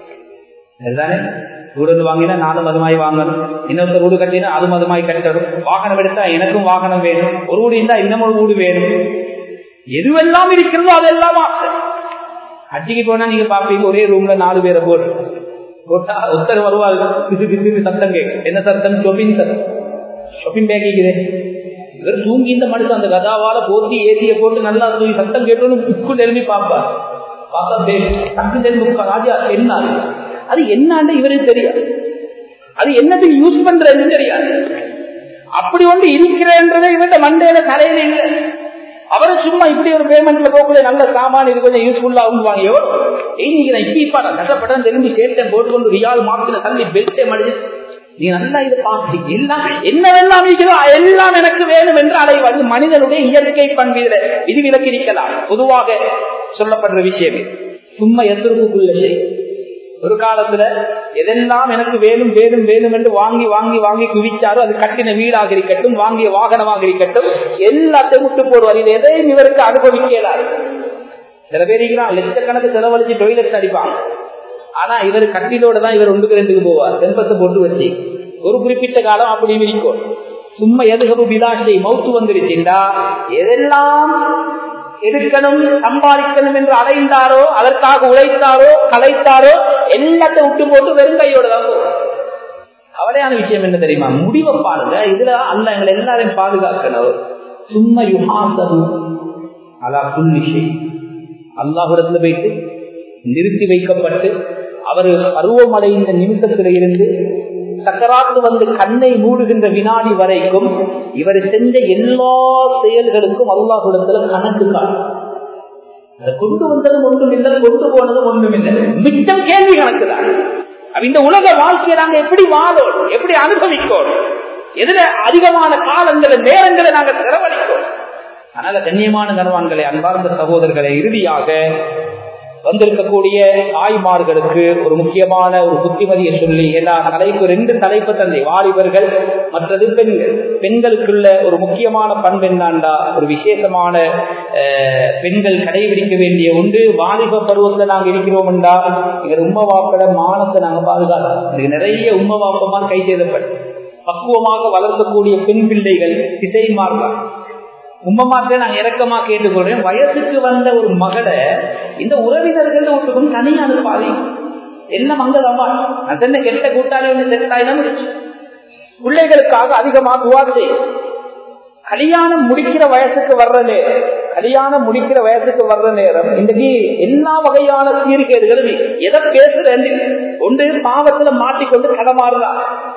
அதுதானே வீடு வாங்கினா நானும் மதுமாய் வாங்கணும் இன்னொருத்தர் வீடு கட்டினா அது மதுமாய் கட்டணும் வாகனம் எடுத்தா எனக்கும் வாகனம் வேணும் ஒரு வீடு இருந்தா இன்னும் ஒரு வீடு வேணும் எதுவெல்லாம் இருக்கிறதோ அதெல்லாம் ஆசை ஹஜ்ஜிக்கு போனா நீங்க பாப்பீங்க ஒரே ரூம்ல நாலு பேரை போட்டு போட்டா ஒருத்தர் வருவார் பிசு பிசு சத்தம் கேட்கும் என்ன சத்தம் ஷொப்பிங் சத்தம் ஷொப்பிங் பேக் இருக்குது இவர் தூங்கி இந்த மனுஷன் அந்த கதாவால போத்தி ஏசிய போட்டு நல்லா தூங்கி சத்தம் கேட்டோன்னு புக்கு எழுப்பி பார்ப்பார் பார்த்தா டக்கு தெரிஞ்சு ராஜா என்ன அது என்னான்னு இவருக்கு தெரியாது அது என்னத்துக்கு யூஸ் பண்றதுன்னு தெரியாது அப்படி ஒன்று இருக்கிறன்றதை இவர்கிட்ட மண்டையில தலையில இல்லை அவரு சும்மா இப்படி ஒரு பேமெண்ட்ல போகக்கூடிய நல்ல சாமான் இது கொஞ்சம் யூஸ்ஃபுல்லா ஆகுவாங்க எவ்வளோ நீங்க நான் இப்ப இப்ப நான் கஷ்டப்பட்டேன் திரும்பி சேர்த்தேன் போட்டுக்கொண்டு ரியால் மார்க்கில் தள்ளி பெல்ட்டே மடிச்சு நீ நல்லா இதை பார்த்து எல்லாம் என்னவெல்லாம் இருக்கிறதோ எல்லாம் எனக்கு வேணும் என்று அடைவது மனிதனுடைய இயற்கை பண்பில விதிவிலக்கு இருக்கலாம் பொதுவாக சொல்லப்படுற விஷயம் சும்மா எதிர்ப்புக்குள்ள ஒரு காலத்துல எதெல்லாம் எனக்கு வேணும் வேணும் வேணும் என்று வாங்கி வாங்கி வாங்கி குவிச்சாரோ அது கட்டின வீடாக இருக்கட்டும் வாங்கிய வாகனமாக இருக்கட்டும் எல்லாத்தையும் விட்டு போடுவார் இது எதையும் இவருக்கு அனுபவிக்க இயலாது சில பேர் லட்சக்கணக்கு செலவழிச்சு டொய்லெட் அடிப்பாங்க ஆனா இவர் கட்டிலோட தான் இவர் ஒன்றுக்கு ரெண்டுக்கு போவார் தென்பத்தை போட்டு வச்சு ஒரு குறிப்பிட்ட காலம் அப்படி இருக்கும் சும்மா எதுகவு விதாசை மௌத்து வந்துருச்சுண்டா எதெல்லாம் எடுக்கணும் சம்பாதிக்கணும் என்று அடைந்தாரோ அதற்காக உழைத்தாரோ கலைத்தாரோ எல்லாத்தையும் விட்டு போட்டு வெறுங்கையோட தான் போவார் கவலையான விஷயம் என்ன தெரியுமா முடிவை பாருங்க இதுல அல்ல எங்களை எல்லாரையும் பாதுகாக்கணும் சும்மா யுகாசது அதா புல்லிஷை அல்லாஹுடத்துல போயிட்டு நிறுத்தி வைக்கப்பட்டு அவர் பருவமடைந்த நிமிஷத்துல இருந்து சக்கராத்து வந்து கண்ணை மூடுகின்ற வினாடி வரைக்கும் இவர் செஞ்ச எல்லா செயல்களுக்கும் அல்லாஹுடத்துல கணக்கு காட்டும் அதை கொண்டு வந்ததும் ஒன்றும் இல்லை கொண்டு போனதும் ஒன்றும் இல்லை மிச்சம் கேள்வி கணக்கு தான் இந்த உலக வாழ்க்கையை நாங்க எப்படி வாழோம் எப்படி அனுபவிக்கோம் எதுல அதிகமான காலங்களை நேரங்களை நாங்க செலவழிக்கோம் அதனால கண்ணியமான கனவான்களை அன்பார்ந்த சகோதரர்களை இறுதியாக வந்திருக்கக்கூடிய தாய்மார்களுக்கு ஒரு முக்கியமான ஒரு புத்திமதியை சொல்லி எல்லா தலைப்பு ரெண்டு தலைப்பு தந்தை வாலிபர்கள் மற்றது பெண்கள் பெண்களுக்குள்ள ஒரு முக்கியமான பண்பு என்னாண்டா ஒரு விசேஷமான பெண்கள் கடைபிடிக்க வேண்டிய உண்டு வாலிப பருவத்துல நாங்க இருக்கிறோம் என்றா எங்க உம்ம வாப்பட மானத்தை நாங்க பாதுகாத்தோம் இதுக்கு நிறைய உம்ம வாப்பமா கை செய்தப்பட்ட பக்குவமாக வளர்க்கக்கூடிய பெண் பிள்ளைகள் திசை மாறலாம் உம்மமாக்க நான் இறக்கமா கேட்டுக்கொள்றேன் வயசுக்கு வந்த ஒரு மகளை இந்த உறவினர்கள் ஒட்டுக்கும் தனியா அனுப்பாதி என்ன மங்களமா அதென்ன கெட்ட கூட்டாளி ஒன்று செட்டாயிடம் பிள்ளைகளுக்காக அதிகமா துவா செய்யும் கல்யாணம் முடிக்கிற வயசுக்கு வர்ற நேரம் கல்யாணம் முடிக்கிற வயசுக்கு வர்ற நேரம் இன்னைக்கு எல்லா வகையான சீர்கேடுகளும் எதை பேசுறேன் ஒன்று பாவத்துல மாட்டிக்கொண்டு கடமாறுதான்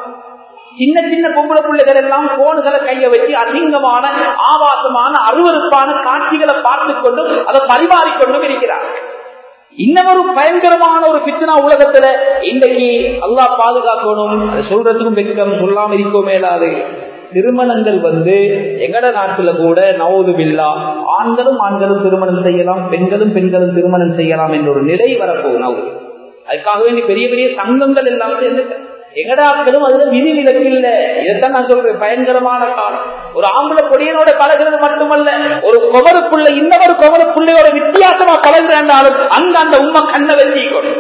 சின்ன சின்ன பொம்பளை பிள்ளைகள் எல்லாம் போன்களை கைய வச்சு அசிங்கமான ஆபாசமான அருவறுப்பான காட்சிகளை பார்த்து கொண்டும் அதை பரிமாறிக்கொண்டும் இருக்கிறார் இன்னொரு பயங்கரமான ஒரு பிச்சனா உலகத்துல இன்றைக்கு அல்லா பாதுகாக்கணும் அதை சொல்றதுக்கும் வெக்கம் சொல்லாம இருக்கோ மேலாது திருமணங்கள் வந்து எங்கட நாட்டுல கூட நவது பில்லா ஆண்களும் ஆண்களும் திருமணம் செய்யலாம் பெண்களும் பெண்களும் திருமணம் செய்யலாம் என்ற ஒரு நிலை வரப்போகும் நவது அதுக்காக வேண்டி பெரிய பெரிய சங்கங்கள் எல்லாம் சேர்ந்து எங்கடாக்களும் அதுல விதி விலக்கு இல்ல இதைத்தான் நான் சொல்றேன் பயங்கரமான காலம் ஒரு ஆம்பளை பொடியனோட பழகிறது மட்டுமல்ல ஒரு குமருக்குள்ள இன்னொரு குமருக்குள்ளையோட வித்தியாசமா பழகிறாண்டாலும் அங்க அந்த உண்மை கண்ணை வச்சுக்கணும்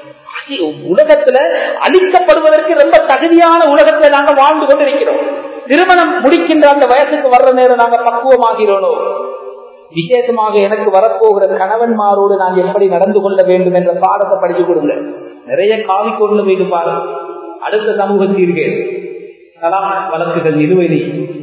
உலகத்துல அழிக்கப்படுவதற்கு ரொம்ப தகுதியான உலகத்துல நாங்க வாழ்ந்து கொண்டிருக்கிறோம் திருமணம் முடிக்கின்ற அந்த வயசுக்கு வர்ற நேரம் நாங்க பக்குவமாகிறோம் விசேஷமாக எனக்கு வரப்போகிற கணவன்மாரோடு நான் எப்படி நடந்து கொள்ள வேண்டும் என்ற பாடத்தை படிச்சு கொடுங்க நிறைய காவி கொண்டு போயிட்டு பாரு அடுத்த சமூக சீர்கேடு கலாம் வழக்குகள் நிலுவையில்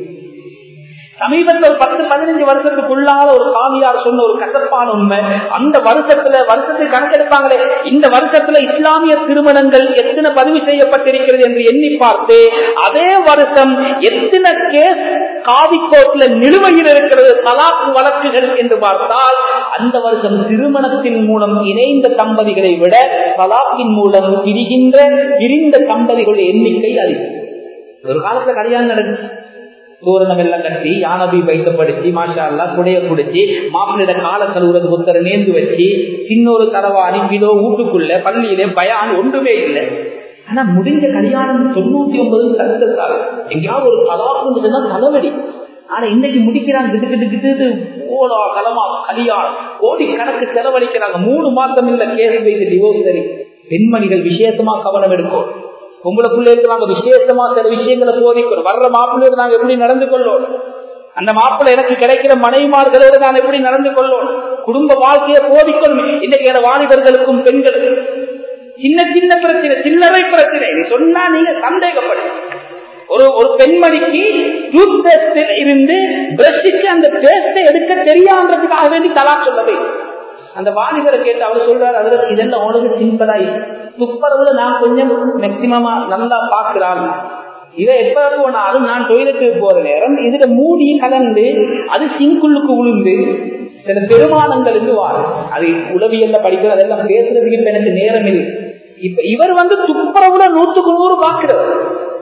சமீபத்தில் ஒரு பத்து பதினஞ்சு வருஷத்துக்குள்ளால ஒரு காவியார் சொன்ன ஒரு கசப்பான உண்மை அந்த வருஷத்துல வருஷத்துக்கு கணக்கெடுப்பாங்களே இந்த வருஷத்துல இஸ்லாமிய திருமணங்கள் எத்தனை பதிவு செய்யப்பட்டிருக்கிறது என்று எண்ணி பார்த்து அதே வருஷம் எத்தனை கேஸ் காவிக்கோட்டில் நிலுவையில் இருக்கிறது தலாக்கு வழக்குகள் என்று பார்த்தால் அந்த வருஷம் திருமணத்தின் மூலம் இணைந்த தம்பதிகளை விட தலாக்கின் மூலம் பிரிகின்ற பிரிந்த தம்பதிகளுடைய எண்ணிக்கை அதிகம் ஒரு காலத்துல கல்யாணம் நடந்துச்சு தூரணம் எல்லாம் கட்டி யானபி வைத்தப்படுத்தி மாஷா அல்லா குடைய குடிச்சு மாப்பிள்ளைட கால கழுவுறது புத்தர நேர்ந்து வச்சு சின்னொரு தரவாணி கிலோ வீட்டுக்குள்ள பள்ளியிலே பயான் ஒன்றுமே இல்லை ஆனா முடிஞ்ச கல்யாணம் தொண்ணூத்தி ஒன்பது சதத்தால் எங்கேயாவது ஒரு கலாப்புன்னு தலைவலி ஆனா இன்னைக்கு முடிக்கிறாங்க கிட்டு கிட்டு கிட்டு ஓலா கலமா கல்யாணம் கோடி கணக்கு செலவழிக்கிறாங்க மூணு மாசம் இல்ல கேஸ் வைத்து டிவோர்ஸ் சரி பெண்மணிகள் விசேஷமா கவனம் எடுக்கும் பொம்பளை பிள்ளைகளுக்கு நாங்க விசேஷமா சில விஷயங்களை சோதிக்கிறோம் வர்ற மாப்பிள்ளையோடு நாங்க எப்படி நடந்து கொள்ளோம் அந்த மாப்பிள்ளை எனக்கு கிடைக்கிற மனைவிமார்களோடு நான் எப்படி நடந்து கொள்ளோம் குடும்ப வாழ்க்கையை போதிக்கணும் இன்னைக்கு என வாலிபர்களுக்கும் பெண்களுக்கும் சின்ன சின்ன பிரச்சனை சில்லறை பிரச்சனை நீ சொன்னா நீங்க சந்தேகப்படு ஒரு ஒரு பெண்மணிக்கு டூத் பேஸ்ட் இருந்து பிரஷுக்கு அந்த பேஸ்டை எடுக்க தெரியான்றதுக்காக வேண்டி தலா சொல்லவே அந்த வாலிபரை கேட்டு அவர் சொல்றாரு அதுல இதெல்லாம் உனக்கு சிம்பிளா துப்பரவுல நான் கொஞ்சம் மேக்சிமமா நல்லா பாக்குறான் இதை எப்ப போனாலும் நான் டொய்லெட்டுக்கு போற நேரம் இதுல மூடி கலந்து அது சிங்குள்ளுக்கு உளுந்து சில பெருமானங்கள் இருந்து வாரு அது உளவியல்ல படிக்கிறது அதெல்லாம் பேசுறதுக்கு இப்ப எனக்கு நேரம் இல்லை இப்ப இவர் வந்து துப்புரவுல நூற்றுக்கு நூறு பாக்குறவர்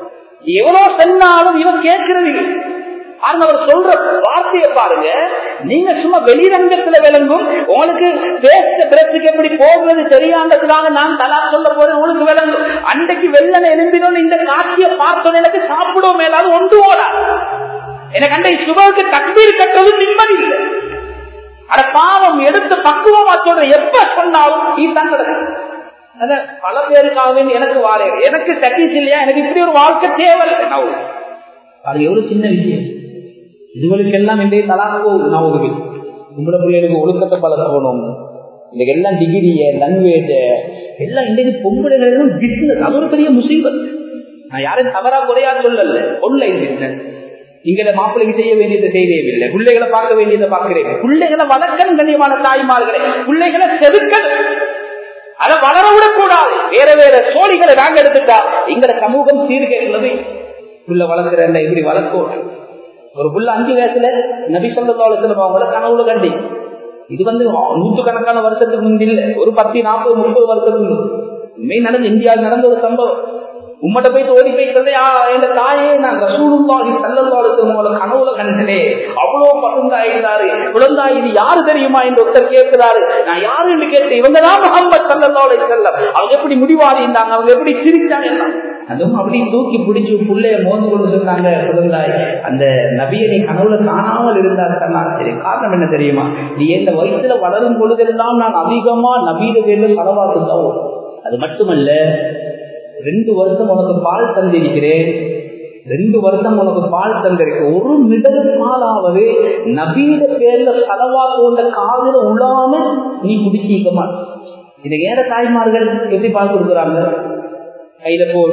எவ்வளவு சொன்னாலும் இவர் கேட்கறது இல்லை பாருங்க அவர் சொல்ற வார்த்தையை பாருங்க நீங்க சும்மா வெளிரங்கத்துல விளங்கும் உங்களுக்கு பேச பிரச்சுக்கு எப்படி போகிறது தெரியாததுக்காக நான் தலா சொல்ல போறேன் உங்களுக்கு விளங்கும் அன்றைக்கு வெள்ளனை எழும்பினோம் இந்த காட்சியை பார்த்தோம் எனக்கு சாப்பிடுவோம் மேலாவது ஒன்று ஓடா எனக்கு அன்றைக்கு சுபவுக்கு தக்பீர் கட்டுவது நிம்மதி இல்லை அட பாவம் எடுத்து பக்குவமா சொல்ற எப்ப சொன்னாலும் நீ தான் அத பல பேருக்காக எனக்கு வாரேன் எனக்கு சட்டீஸ் இல்லையா எனக்கு இப்படி ஒரு வாழ்க்கை தேவை அது எவ்வளவு சின்ன விஷயம் இதுகளுக்கெல்லாம் இன்றைய தலாக போகுது நான் ஒரு உங்களோட பிள்ளைகளுக்கு ஒழுக்கத்தை பழக்கணும் இன்னைக்கு எல்லாம் டிகிரிய லங்குவேஜ் எல்லாம் இன்றைக்கு பொம்பளைகளும் பிசினஸ் அது ஒரு பெரிய முசீபத் நான் யாரும் தவறா குறையா சொல்லல ஆன்லைன் பிசினஸ் இங்களை மாப்பிள்ளைக்கு செய்ய வேண்டியதை செய்யவே பிள்ளைகளை பார்க்க வேண்டியதை பார்க்கிறேன் பிள்ளைகளை வளர்க்கணும் கண்ணியமான தாய்மார்களே பிள்ளைகளை செதுக்கணும் அதை வளர விடக்கூடாது வேற வேற சோழிகளை நாங்க எடுத்துட்டா எங்களை சமூகம் சீர்கேட்டுள்ளது புள்ள வளர்க்கிற இப்படி வளர்க்கணும் ஒரு புள்ள அஞ்சு வயசுல நபி சொல்லத்துல அவங்கள கனவுல கண்டி இது வந்து நூற்றுக்கணக்கான வருஷத்துக்கு முந்தி இல்ல ஒரு பத்து நாற்பது முப்பது வருஷத்துக்கு உண்மை நடந்து இந்தியாவில் நடந்த ஒரு சம்பவம் உம்மட்ட போய் ஓடி போய் சொல்லையா என் தாயே நான் ரசூலுல்லாஹி சல்லல்லாஹு உங்களை கனவுல கண்டனே அவ்வளவு பசுந்தாயிருந்தாரு குழந்தாய் இது யாரு தெரியுமா என்று ஒருத்தர் கேட்கிறாரு நான் யாரு என்று கேட்டேன் இவங்க தான் முகமது சல்லல்லாஹு செல்லம் அவங்க எப்படி முடிவாடி இருந்தாங்க அவங்க எப்படி சிரிச்சாங்க அதுவும் அப்படி தூக்கி பிடிச்சு புள்ளைய மோந்து கொண்டு சொன்னாங்க குழந்தாய் அந்த நபியை நீ கனவுல காணாமல் இருந்தார் சொன்னார் சரி காரணம் என்ன தெரியுமா நீ இந்த வயசுல வளரும் பொழுதெல்லாம் நான் அதிகமா நபீட பேர்ல செலவாக்கு தான் அது மட்டுமல்ல ரெண்டு வருஷம் உனக்கு பால் தந்திருக்கிறேன் ரெண்டு வருஷம் உனக்கு பால் தந்திருக்கு ஒரு மிடல் பாலாவது நபீட பேர்ல செலவா கொண்ட காதல உழாம நீ குடிச்சிக்க மாட்ட இது ஏற தாய்மார்கள் எப்படி பால் கொடுக்குறாங்க கையில போல்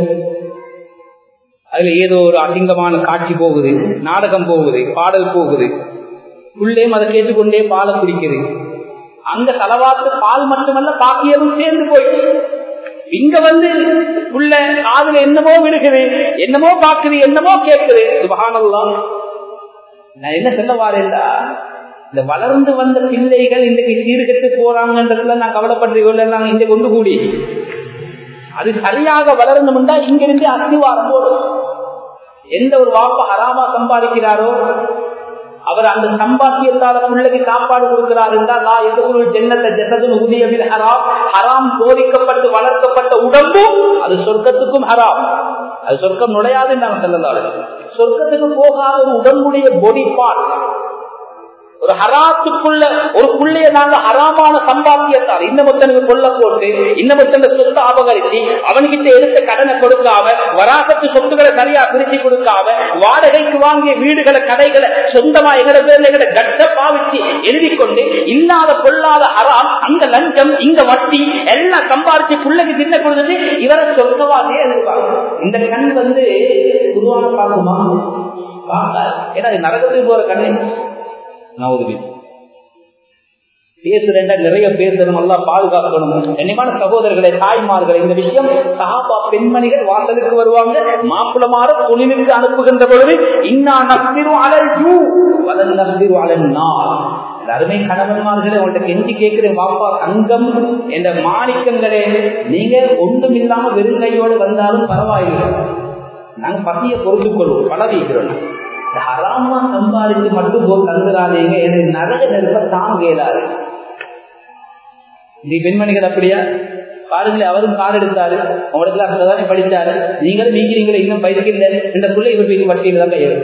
அதுல ஏதோ ஒரு அசிங்கமான காட்சி போகுது நாடகம் போகுது பாடல் போகுது உள்ளேயும் அதை கேட்டுக்கொண்டே பாலை குடிக்குது அங்க செலவாத்து பால் மட்டுமல்ல பாக்கியதும் சேர்ந்து போயிட்டு இங்க வந்து உள்ள காதுல என்னமோ விழுகுது என்னமோ பாக்குது என்னமோ கேட்குது சுபகானல்லாம் நான் என்ன சொல்ல வாரேன்டா இந்த வளர்ந்து வந்த பிள்ளைகள் இன்றைக்கு சீர்கட்டு போறாங்கன்றதுல நான் கவலைப்படுறீங்க நாங்க இங்க கொண்டு கூடி அது சரியாக வளரணும்னா இங்கிருந்து அஸ்திவாரம் போடும் எந்த ஒரு வாப்ப ஹராமா சம்பாதிக்கிறாரோ அவர் அந்த சம்பாத்தியத்தால பிள்ளைக்கு சாப்பாடு கொடுக்கிறார் என்றால் நான் எதுக்குள் ஜென்னத்தை ஜென்னதும் உதயவில் ஹராம் ஹராம் போதிக்கப்பட்டு வளர்க்கப்பட்ட உடம்பும் அது சொர்க்கத்துக்கும் ஹராம் அது சொர்க்கம் நுழையாதுன்னு நாங்க சொல்லலாம் சொர்க்கத்துக்கு போகாத ஒரு உடம்புடைய பொடி பார்ட் ஒரு ஹராத்துக்குள்ள ஒரு புள்ளைய நாங்க ஹராமான சம்பாத்தியத்தார் இன்னமொத்தனுக்கு கொல்ல போட்டு இன்னமொத்தன சொத்து அபகரிச்சு அவன்கிட்ட எடுத்த கடனை கொடுக்காம வராசத்து சொத்துக்களை சரியா பிரிச்சு கொடுக்காம வாடகைக்கு வாங்கிய வீடுகளை கடைகளை சொந்தமா எங்கட பேர்ல எங்கட கட்ட பாவிச்சு எழுதி கொண்டு இல்லாத கொள்ளாத ஹராம் அங்க லஞ்சம் இங்க வட்டி எல்லாம் சம்பாரிச்சு பிள்ளைக்கு தின்ன கொடுத்துட்டு இவரை சொர்க்கவாதே எழுதுவாங்க இந்த கண் வந்து குருவான பார்க்குமா பார்க்காது ஏன்னா நரகத்துக்கு போற கண்ணு நவதுவி பேசுறேன்டா நிறைய பேசணும் நல்லா பாதுகாக்கணும் கண்ணியமான சகோதரர்களே தாய்மார்களே இந்த விஷயம் சஹாபா பெண்மணிகள் வாசலுக்கு வருவாங்க மாப்பிளமார தொழிலுக்கு அனுப்புகின்ற பொழுது இன்னா நப்பிரு அலல் யூ வலன் நப்பிரு அலன் நாள் அருமை கணவன்மார்களே உங்கள்ட்ட கெஞ்சி கேட்கிறேன் வாப்பா தங்கம் என்ற மாணிக்கங்களே நீங்க ஒன்றும் இல்லாம வெறும் கையோடு வந்தாலும் பரவாயில்லை நாங்க பசியை பொறுத்துக் கொள்வோம் பழகிக்கிறோம் ஹராமா சம்பாதிச்சு மட்டும் போய் தந்துடாதீங்க எனக்கு நரக நெருப்ப தாங்க இயலாது நீ பெண்மணிகள் அப்படியா பாருங்களே அவரும் கார் எடுத்தாரு உங்களுக்கு அங்கதானே படிச்சாரு நீங்களும் நீங்களே இன்னும் பயிர்க்கல இந்த பிள்ளை இவர் வட்டியில் தான் கையில்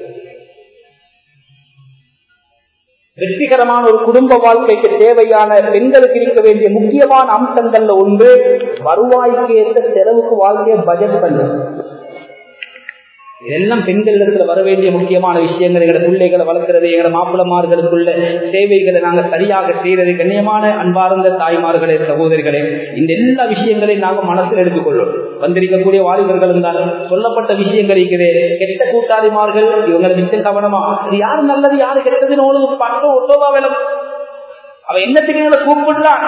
வெற்றிகரமான ஒரு குடும்ப வாழ்க்கைக்கு தேவையான பெண்களுக்கு இருக்க வேண்டிய முக்கியமான அம்சங்கள்ல ஒன்று வருவாய்க்கு ஏற்ற செலவுக்கு வாழ்க்கையை பட்ஜெட் பண்ணுறது இதெல்லாம் பெண்களிடத்துல வர வேண்டிய முக்கியமான விஷயங்கள் எங்களோட பிள்ளைகளை வளர்க்கிறது எங்களோட மாப்பிளமார்களுக்குள்ள சேவைகளை நாங்கள் சரியாக செய்யறது கண்ணியமான அன்பார்ந்த தாய்மார்களே சகோதரிகளே இந்த எல்லா விஷயங்களையும் நாங்கள் மனசில் எடுத்துக்கொள்ளும் வந்திருக்கக்கூடிய வாலிபர்கள் இருந்தாலும் சொல்லப்பட்ட விஷயங்கள் இருக்குது கெட்ட கூட்டாளிமார்கள் இவங்களை மிச்சம் கவனமா இது யாரு நல்லது யாரு கெட்டதுன்னு உங்களுக்கு பட்டம் ஒட்டோவா விளம் அவ என்னத்துக்கு எங்களை கூப்பிடலாம்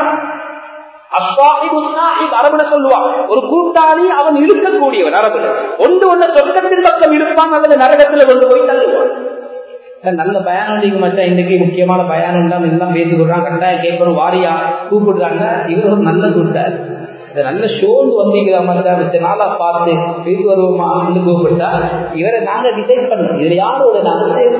அரபுல சொல்லுவான் ஒரு கூட்டாளி அவன் இழுக்கக்கூடியவன் அரபுல ஒன்று ஒண்ணு சொர்க்கத்தின் பக்கம் இழுப்பான் அல்லது நரகத்துல கொண்டு போய் தள்ளுவான் நல்ல பயானம் மட்டும் இன்னைக்கு முக்கியமான பயானம் தான் எல்லாம் பேசிக்கிறான் கட்டாயம் கேட்கணும் வாரியா கூப்பிடுறாங்க இவர் ஒரு நல்ல கூட்டாளி இந்த நல்ல ஷோன்னு வந்தீங்களா மாதிரி நாளா பார்த்து பேசி வருவோமா அப்படின்னு கூப்பிட்டா இவரை நாங்க டிசைட் பண்ணோம் இதுல யாரோட நாங்க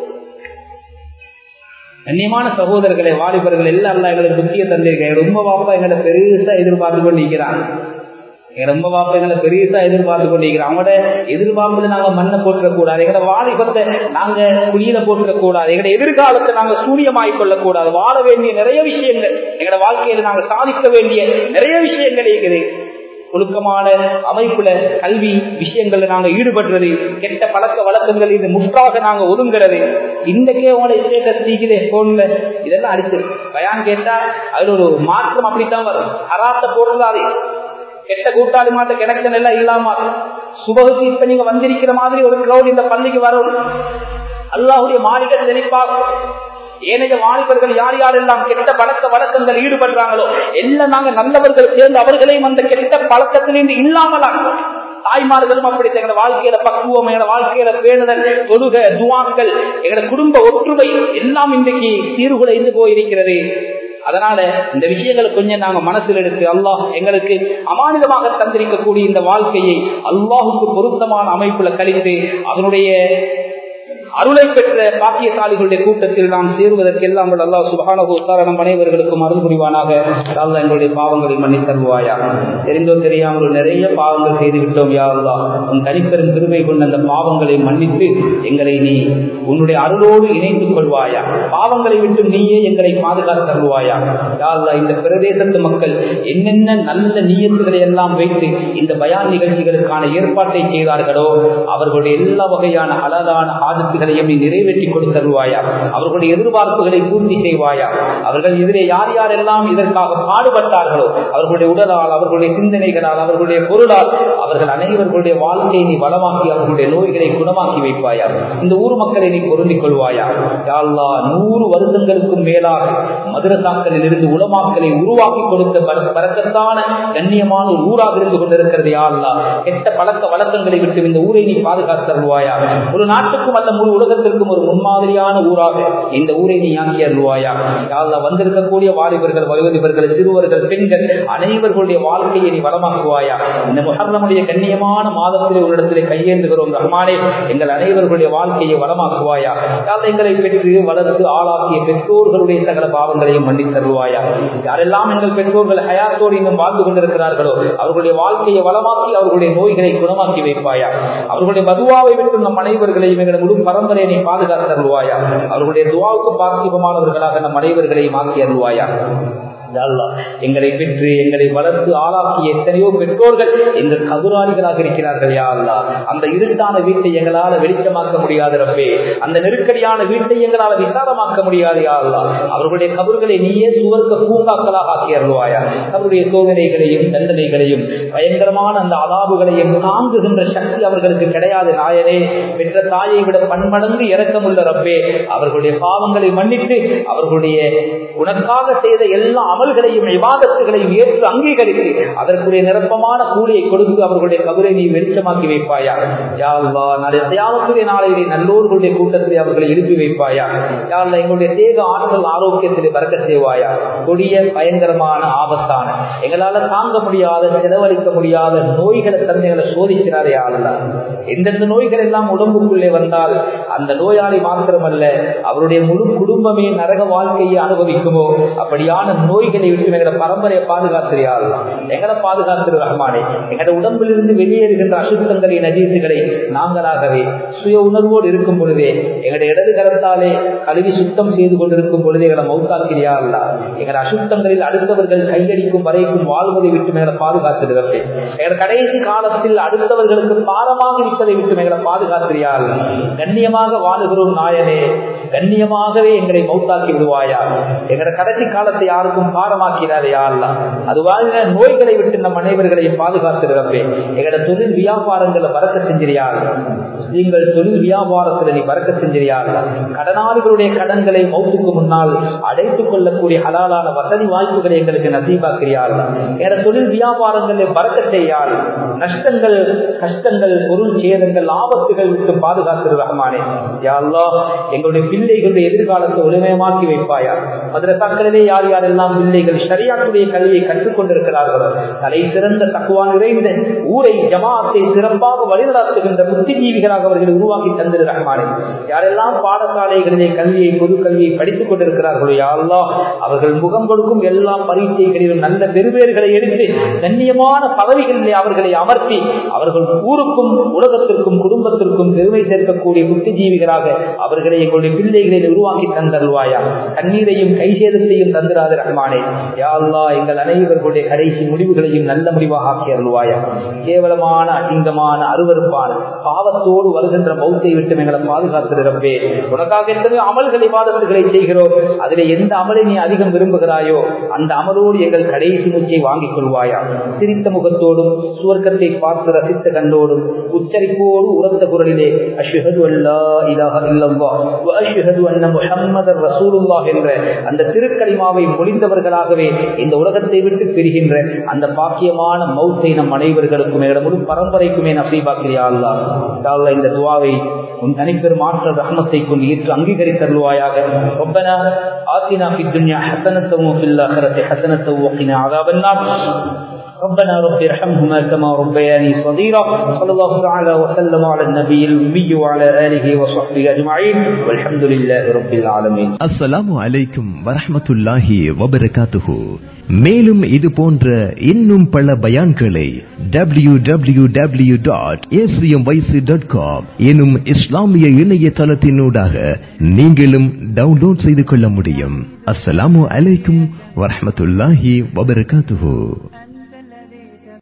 கண்ணியமான சகோதரர்களை வாலிபர்கள் எல்லாம் எங்களுக்கு புத்திய தந்திருக்கேன் ரொம்ப வாப்பா எங்களை பெருசா எதிர்பார்த்து கொண்டிருக்கிறான் ரொம்ப வாப்பா எங்களை பெருசா எதிர்பார்த்து கொண்டிருக்கிறோம் அவங்களோட எதிர்பார்ப்புல நாங்க மண்ணை போட்டுறக்கூடாது எங்களோட வாலிபத்தை நாங்க குழியில போட்டுறக்கூடாது எங்களோட எதிர்காலத்தை நாங்க சூரியமாய் கொள்ளக்கூடாது வாழ வேண்டிய நிறைய விஷயங்கள் எங்களோட வாழ்க்கையில நாங்க சாதிக்க வேண்டிய நிறைய விஷயங்கள் இருக்குது ஒழுக்கமான அமைப்புல கல்வி விஷயங்கள்ல நாங்க ஈடுபடுறது கெட்ட பழக்க வழக்கங்கள் இது முற்றாக நாங்க ஒதுங்குறது இன்றைக்கே உங்களோட ஸ்டேட்டஸ் நீக்குதே போன்ல இதெல்லாம் அடிச்சு பயான் கேட்டா அதுல ஒரு மாற்றம் அப்படித்தான் வரும் அராத்த போடுறதாதே கெட்ட கூட்டாளி மாட்ட கனெக்ஷன் எல்லாம் இல்லாம சுபகுக்கு இப்ப நீங்க வந்திருக்கிற மாதிரி ஒரு கிரௌட் இந்த பள்ளிக்கு வரும் அல்லாஹுடைய மாளிகை செழிப்பாகும் ஏனைய வாலிபர்கள் யார் யாரெல்லாம் கெட்ட பழக்க வழக்கங்கள் ஈடுபடுறாங்களோ எல்லாம் நாங்க நல்லவர்கள் சேர்ந்து அவர்களையும் அந்த கெட்ட பழக்கத்திலிருந்து இல்லாமலாக்கும் தாய்மார்களும் அப்படி எங்களோட வாழ்க்கையில பக்குவம் எங்களோட வாழ்க்கையில பேணுதல் தொழுக துவாக்கள் எங்களோட குடும்ப ஒற்றுமை எல்லாம் இன்றைக்கு சீர்குலைந்து போயிருக்கிறது அதனால இந்த விஷயங்களை கொஞ்சம் நாங்க மனசில் எடுத்து அல்லாஹ் எங்களுக்கு அமானிதமாக தந்திருக்கக்கூடிய இந்த வாழ்க்கையை அல்லாஹுக்கு பொருத்தமான அமைப்புல கழித்து அதனுடைய அருளை பெற்ற பாக்கியசாலிகளுடைய கூட்டத்தில் நாம் சேருவதற்கெல்லாம் அல்லா சுபானகு நம் அனைவர்களுக்கும் அருள் புரிவானாக அல்லா எங்களுடைய பாவங்களை மன்னித் தருவாயா தெரிந்தோ தெரியாமல் நிறைய பாவங்கள் செய்துவிட்டோம் யா அல்லா உன் தனிப்பெரும் திருமை கொண்ட அந்த பாவங்களை மன்னித்து எங்களை நீ உன்னுடைய அருளோடு இணைத்துக் கொள்வாயா பாவங்களை விட்டு நீயே எங்களை பாதுகாத்து தருவாயா யா அல்லா இந்த பிரதேசத்து மக்கள் என்னென்ன நல்ல நீயத்துகளை எல்லாம் வைத்து இந்த பயான் நிகழ்ச்சிகளுக்கான ஏற்பாட்டை செய்தார்களோ அவர்களுடைய எல்லா வகையான அழகான ஆதத்துகள் ஆசைகளையும் நீ நிறைவேற்றி கொடுத்தருவாயா அவர்களுடைய எதிர்பார்ப்புகளை பூர்த்தி செய்வாயா அவர்கள் இதிலே யார் யாரெல்லாம் இதற்காக பாடுபட்டார்களோ அவர்களுடைய உடலால் அவர்களுடைய சிந்தனைகளால் அவர்களுடைய பொருளால் அவர்கள் அனைவர்களுடைய வாழ்க்கையை நீ வளமாக்கி அவர்களுடைய நோய்களை குணமாக்கி வைப்பாயா இந்த ஊர் மக்களை நீ பொருந்திக் கொள்வாயா யாழ்லா நூறு வருடங்களுக்கும் மேலாக மதுரசாக்களில் இருந்து உலமாக்களை உருவாக்கி கொடுத்த பரக்கத்தான கண்ணியமான ஒரு ஊராக இருந்து கொண்டிருக்கிறது யாழ்லா கெட்ட பழக்க வழக்கங்களை விட்டு இந்த ஊரை நீ பாதுகாத்து தருவாயா ஒரு நாட்டுக்கும் அல்ல முழு உலகத்திற்கும் ஒரு முன்மாதிரியான ஊராக இந்த ஊரை நீ ஆக்கி அருள்வாயா யாழ்லா வந்திருக்கக்கூடிய வாலிபர்கள் வயோதிபர்கள் சிறுவர்கள் பெண்கள் அனைவர்களுடைய வாழ்க்கையை நீ வளமாக்குவாயா இந்த முகர்ணமுடைய கண்ணியமான மாதத்திலே ஒரு இடத்திலே கையேந்துகிறோம் ரஹ்மானே எங்கள் அனைவர்களுடைய வாழ்க்கையை வளமாக்குவாயா யாழ் எங்களை பெற்று வளர்த்து ஆளாக்கிய பெற்றோர்களுடைய சகல பாவங்களையும் மன்னித் தருவாயா யாரெல்லாம் எங்கள் பெற்றோர்கள் ஹயாத்தோடு இன்னும் வாழ்ந்து கொண்டிருக்கிறார்களோ அவர்களுடைய வாழ்க்கையை வளமாக்கி அவர்களுடைய நோய்களை குணமாக்கி வைப்பாயா அவர்களுடைய மதுவாவை விட்டு நம் அனைவர்களையும் எங்கள் முழு பரம்பரை நீ பாதுகாத்து தருவாயா அவர்களுடைய துவாவுக்கு பாக்கியமானவர்களாக நம் அனைவர்களையும் ஆக்கி அருள்வாயா எங்களை பெற்று எங்களை வளர்த்து ஆளாக்கிய எத்தனையோ பெற்றோர்கள் எங்கள் கதுராளிகளாக இருக்கிறார்கள் யா அல்லா அந்த இருட்டான வீட்டை எங்களால வெளிச்சமாக்க முடியாது ரப்பே அந்த நெருக்கடியான வீட்டை எங்களால் விசாலமாக்க முடியாது யா அல்லா அவர்களுடைய கபர்களை நீயே சுவர்க்க பூங்காக்களாக ஆக்கி அருள்வாயா அவருடைய சோதனைகளையும் தண்டனைகளையும் பயங்கரமான அந்த அலாபுகளையும் தாங்குகின்ற சக்தி அவர்களுக்கு கிடையாது நாயனே பெற்ற தாயை விட பன்மடங்கு இறக்கமுள்ள ரப்பே அவர்களுடைய பாவங்களை மன்னித்து அவர்களுடைய உனக்காக செய்த எல்லா அமல்களையும் விவாதத்துகளையும் ஏற்று அங்கீகரித்து அதற்குரிய நிரப்பமான கூலியை கொடுத்து அவர்களுடைய கபரை நீ வெளிச்சமாக்கி வைப்பாயா யாழ்லா நாளை தியாகத்துடைய நாளையிலே நல்லோர்களுடைய கூட்டத்திலே அவர்களை எழுப்பி வைப்பாயா யாழ்லா எங்களுடைய தேக ஆற்றல் ஆரோக்கியத்திலே பறக்க செய்வாயா கொடிய பயங்கரமான ஆபத்தான எங்களால தாங்க முடியாத செலவழிக்க முடியாத நோய்களை தந்தைகளை சோதிக்கிறாரே யாழ்லா எந்தெந்த நோய்கள் எல்லாம் உடம்புக்குள்ளே வந்தால் அந்த நோயாளி மாத்திரமல்ல அவருடைய முழு குடும்பமே நரக வாழ்க்கையை அனுபவிக்குமோ அப்படியான நோய்களை விட்டு எங்களோட பரம்பரையை பாதுகாத்திரியாள் எங்களை பாதுகாத்திரு ரஹ்மானே எங்களோட உடம்பிலிருந்து வெளியேறுகின்ற அசுத்தங்களை நஜீசுகளை நாங்களாகவே சுய உணர்வோடு இருக்கும் பொழுதே எங்களுடைய இடது கரத்தாலே கழுவி சுத்தம் செய்து கொண்டிருக்கும் பொழுதே எங்களை மௌத்தாக்கிறியா அல்ல எங்களோட அசுத்தங்களில் அடுத்தவர்கள் கையடிக்கும் வரைக்கும் வாழ்வதை விட்டு எங்களை பாதுகாத்திருக்கிறே எங்களோட கடைசி காலத்தில் அடுத்தவர்களுக்கு பாரமாக இருப்பதை விட்டு எங்களை பாதுகாத்திரியா அல்ல கண்ணியமாக வாழுகிறோம் நாயனே கண்ணியமாகவே எங்களை மௌத்தாக்கி விடுவாயா எங்களோட கடைசி காலத்தை யாருக்கும் பாரமாக்கிறாரையா அல்ல அது வாழ்ந்த நோய்களை விட்டு நம் அனைவர்களையும் பாதுகாத்திருக்கவே எங்களோட தொழில் வியாபாரங்களை பறக்க செஞ்சிரியா நீங்கள் தொழில் வியாபாரத்தில் நீ பறக்க செஞ்சிரியா கடனாளிகளுடைய கடன்களை மௌத்துக்கு முன்னால் அடைத்துக் கொள்ளக்கூடிய ஹலாலான வசதி வாய்ப்புகளை எங்களுக்கு நசீபாக்கிறியாள் எங்களோட தொழில் வியாபாரங்களை பறக்க செய்யாள் நஷ்டங்கள் கஷ்டங்கள் பொருள் சேதங்கள் ஆபத்துகள் விட்டு பாதுகாத்திரு ரஹ்மானே யாழ்லா எங்களுடைய பிள்ளைகளுடைய எதிர்காலத்தை ஒளிமயமாக்கி வைப்பாயா மதுரசாக்களிலே யார் யாரெல்லாம் பிள்ளைகள் சரியாக்குடைய கல்வியை கற்றுக் கொண்டிருக்கிறார்களோ தலை சிறந்த தக்குவான் நிறைந்த ஊரை ஜமாத்தை சிறப்பாக வழிநடத்துகின்ற புத்திஜீவிகளாக அவர்களை உருவாக்கி தந்திரு ரஹ்மானே யாரெல்லாம் பாடசாலைகளிலே கல்வியை பொது கல்வியை படித்துக் கொண்டிருக்கிறார்களோ யாரெல்லாம் அவர்கள் முகம் கொடுக்கும் எல்லா பரீட்சைகளிலும் நல்ல பெருபேறுகளை எடுத்து கண்ணியமான பதவிகளிலே அவர்களை அமர்த்தி அவர்கள் ஊருக்கும் உலகத்திற்கும் குடும்பத்திற்கும் பெருமை சேர்க்கக்கூடிய புத்திஜீவிகளாக அவர்களை எங்களுடைய பிள்ளைகளை உருவாக்கி தந்தருவாயா கண்ணீரையும் கை சேதத்தையும் தந்திராத ரஹ்மானே யாழ்லா எங்கள் அனைவர்களுடைய கடைசி முடிவுகளையும் நல்ல முடிவாக ஆக்கி அருள்வாயா கேவலமான அசிங்கமான அருவறுப்பான பாவத்தோடு வருகின்ற மௌத்தை விட்டு எங்களை பாதுகாத்திருப்பே உனக்காக எத்தனை அமல்களை வாதத்துகளை செய்கிறோம் அதில் எந்த அமலை நீ அதிகம் விரும்புகிறாயோ அந்த அமலோடு எங்கள் கடைசி மூச்சை வாங்கிக் கொள்வாயா சிரித்த முகத்தோடும் சுவர்க்கத்தை பார்த்து ரசித்த கண்டோடும் உச்சரிப்போடு உரத்த குரலிலே அஷ்ஹது அல்லா இலாஹ இல்லல்லாஹ் வ அஷ்ஹது அன்ன முஹம்மதர் ரசூலுல்லாஹ் என்ற அந்த திருக்கலிமாவை மொழிந்தவர்களாகவே இந்த உலகத்தை விட்டு பிரிகின்ற அந்த பாக்கியமான மௌத்தை நம் அனைவர்களுக்கும் எங்களோட முழு பரம்பரைக்குமே நசீபாக்கிறியா அல்லா யா அல்லாஹ் இந்த துவாவை உன் தனிப்பெரும் ஆற்றல் ரஹமத்தை கொண்டு ஏற்று அங்கீகரித்தருள்வாயாக ربنا آتنا في الدنيا حسنة وفي الآخرة حسنة وقنا عذاب النار ربنا رب ارحمهما كما ربياني صغيرا صلى الله تعالى وسلم على النبي الأمي وعلى آله وصحبه أجمعين والحمد لله رب العالمين அஸ்ஸலாமு அலைக்கும் வரஹ்மத்துல்லாஹி வபரகாத்துஹு மேலும் இது போன்ற இன்னும் பல பயான்களை W W W dot dot com எனும் இஸ்லாமிய இணையதளத்தினூடாக நீங்களும் டவுன்லோட் செய்து கொள்ள முடியும் அஸ்ஸலாமு அலைக்கும் வரஹ்மத்துல்லாஹி வபரகாத்துஹு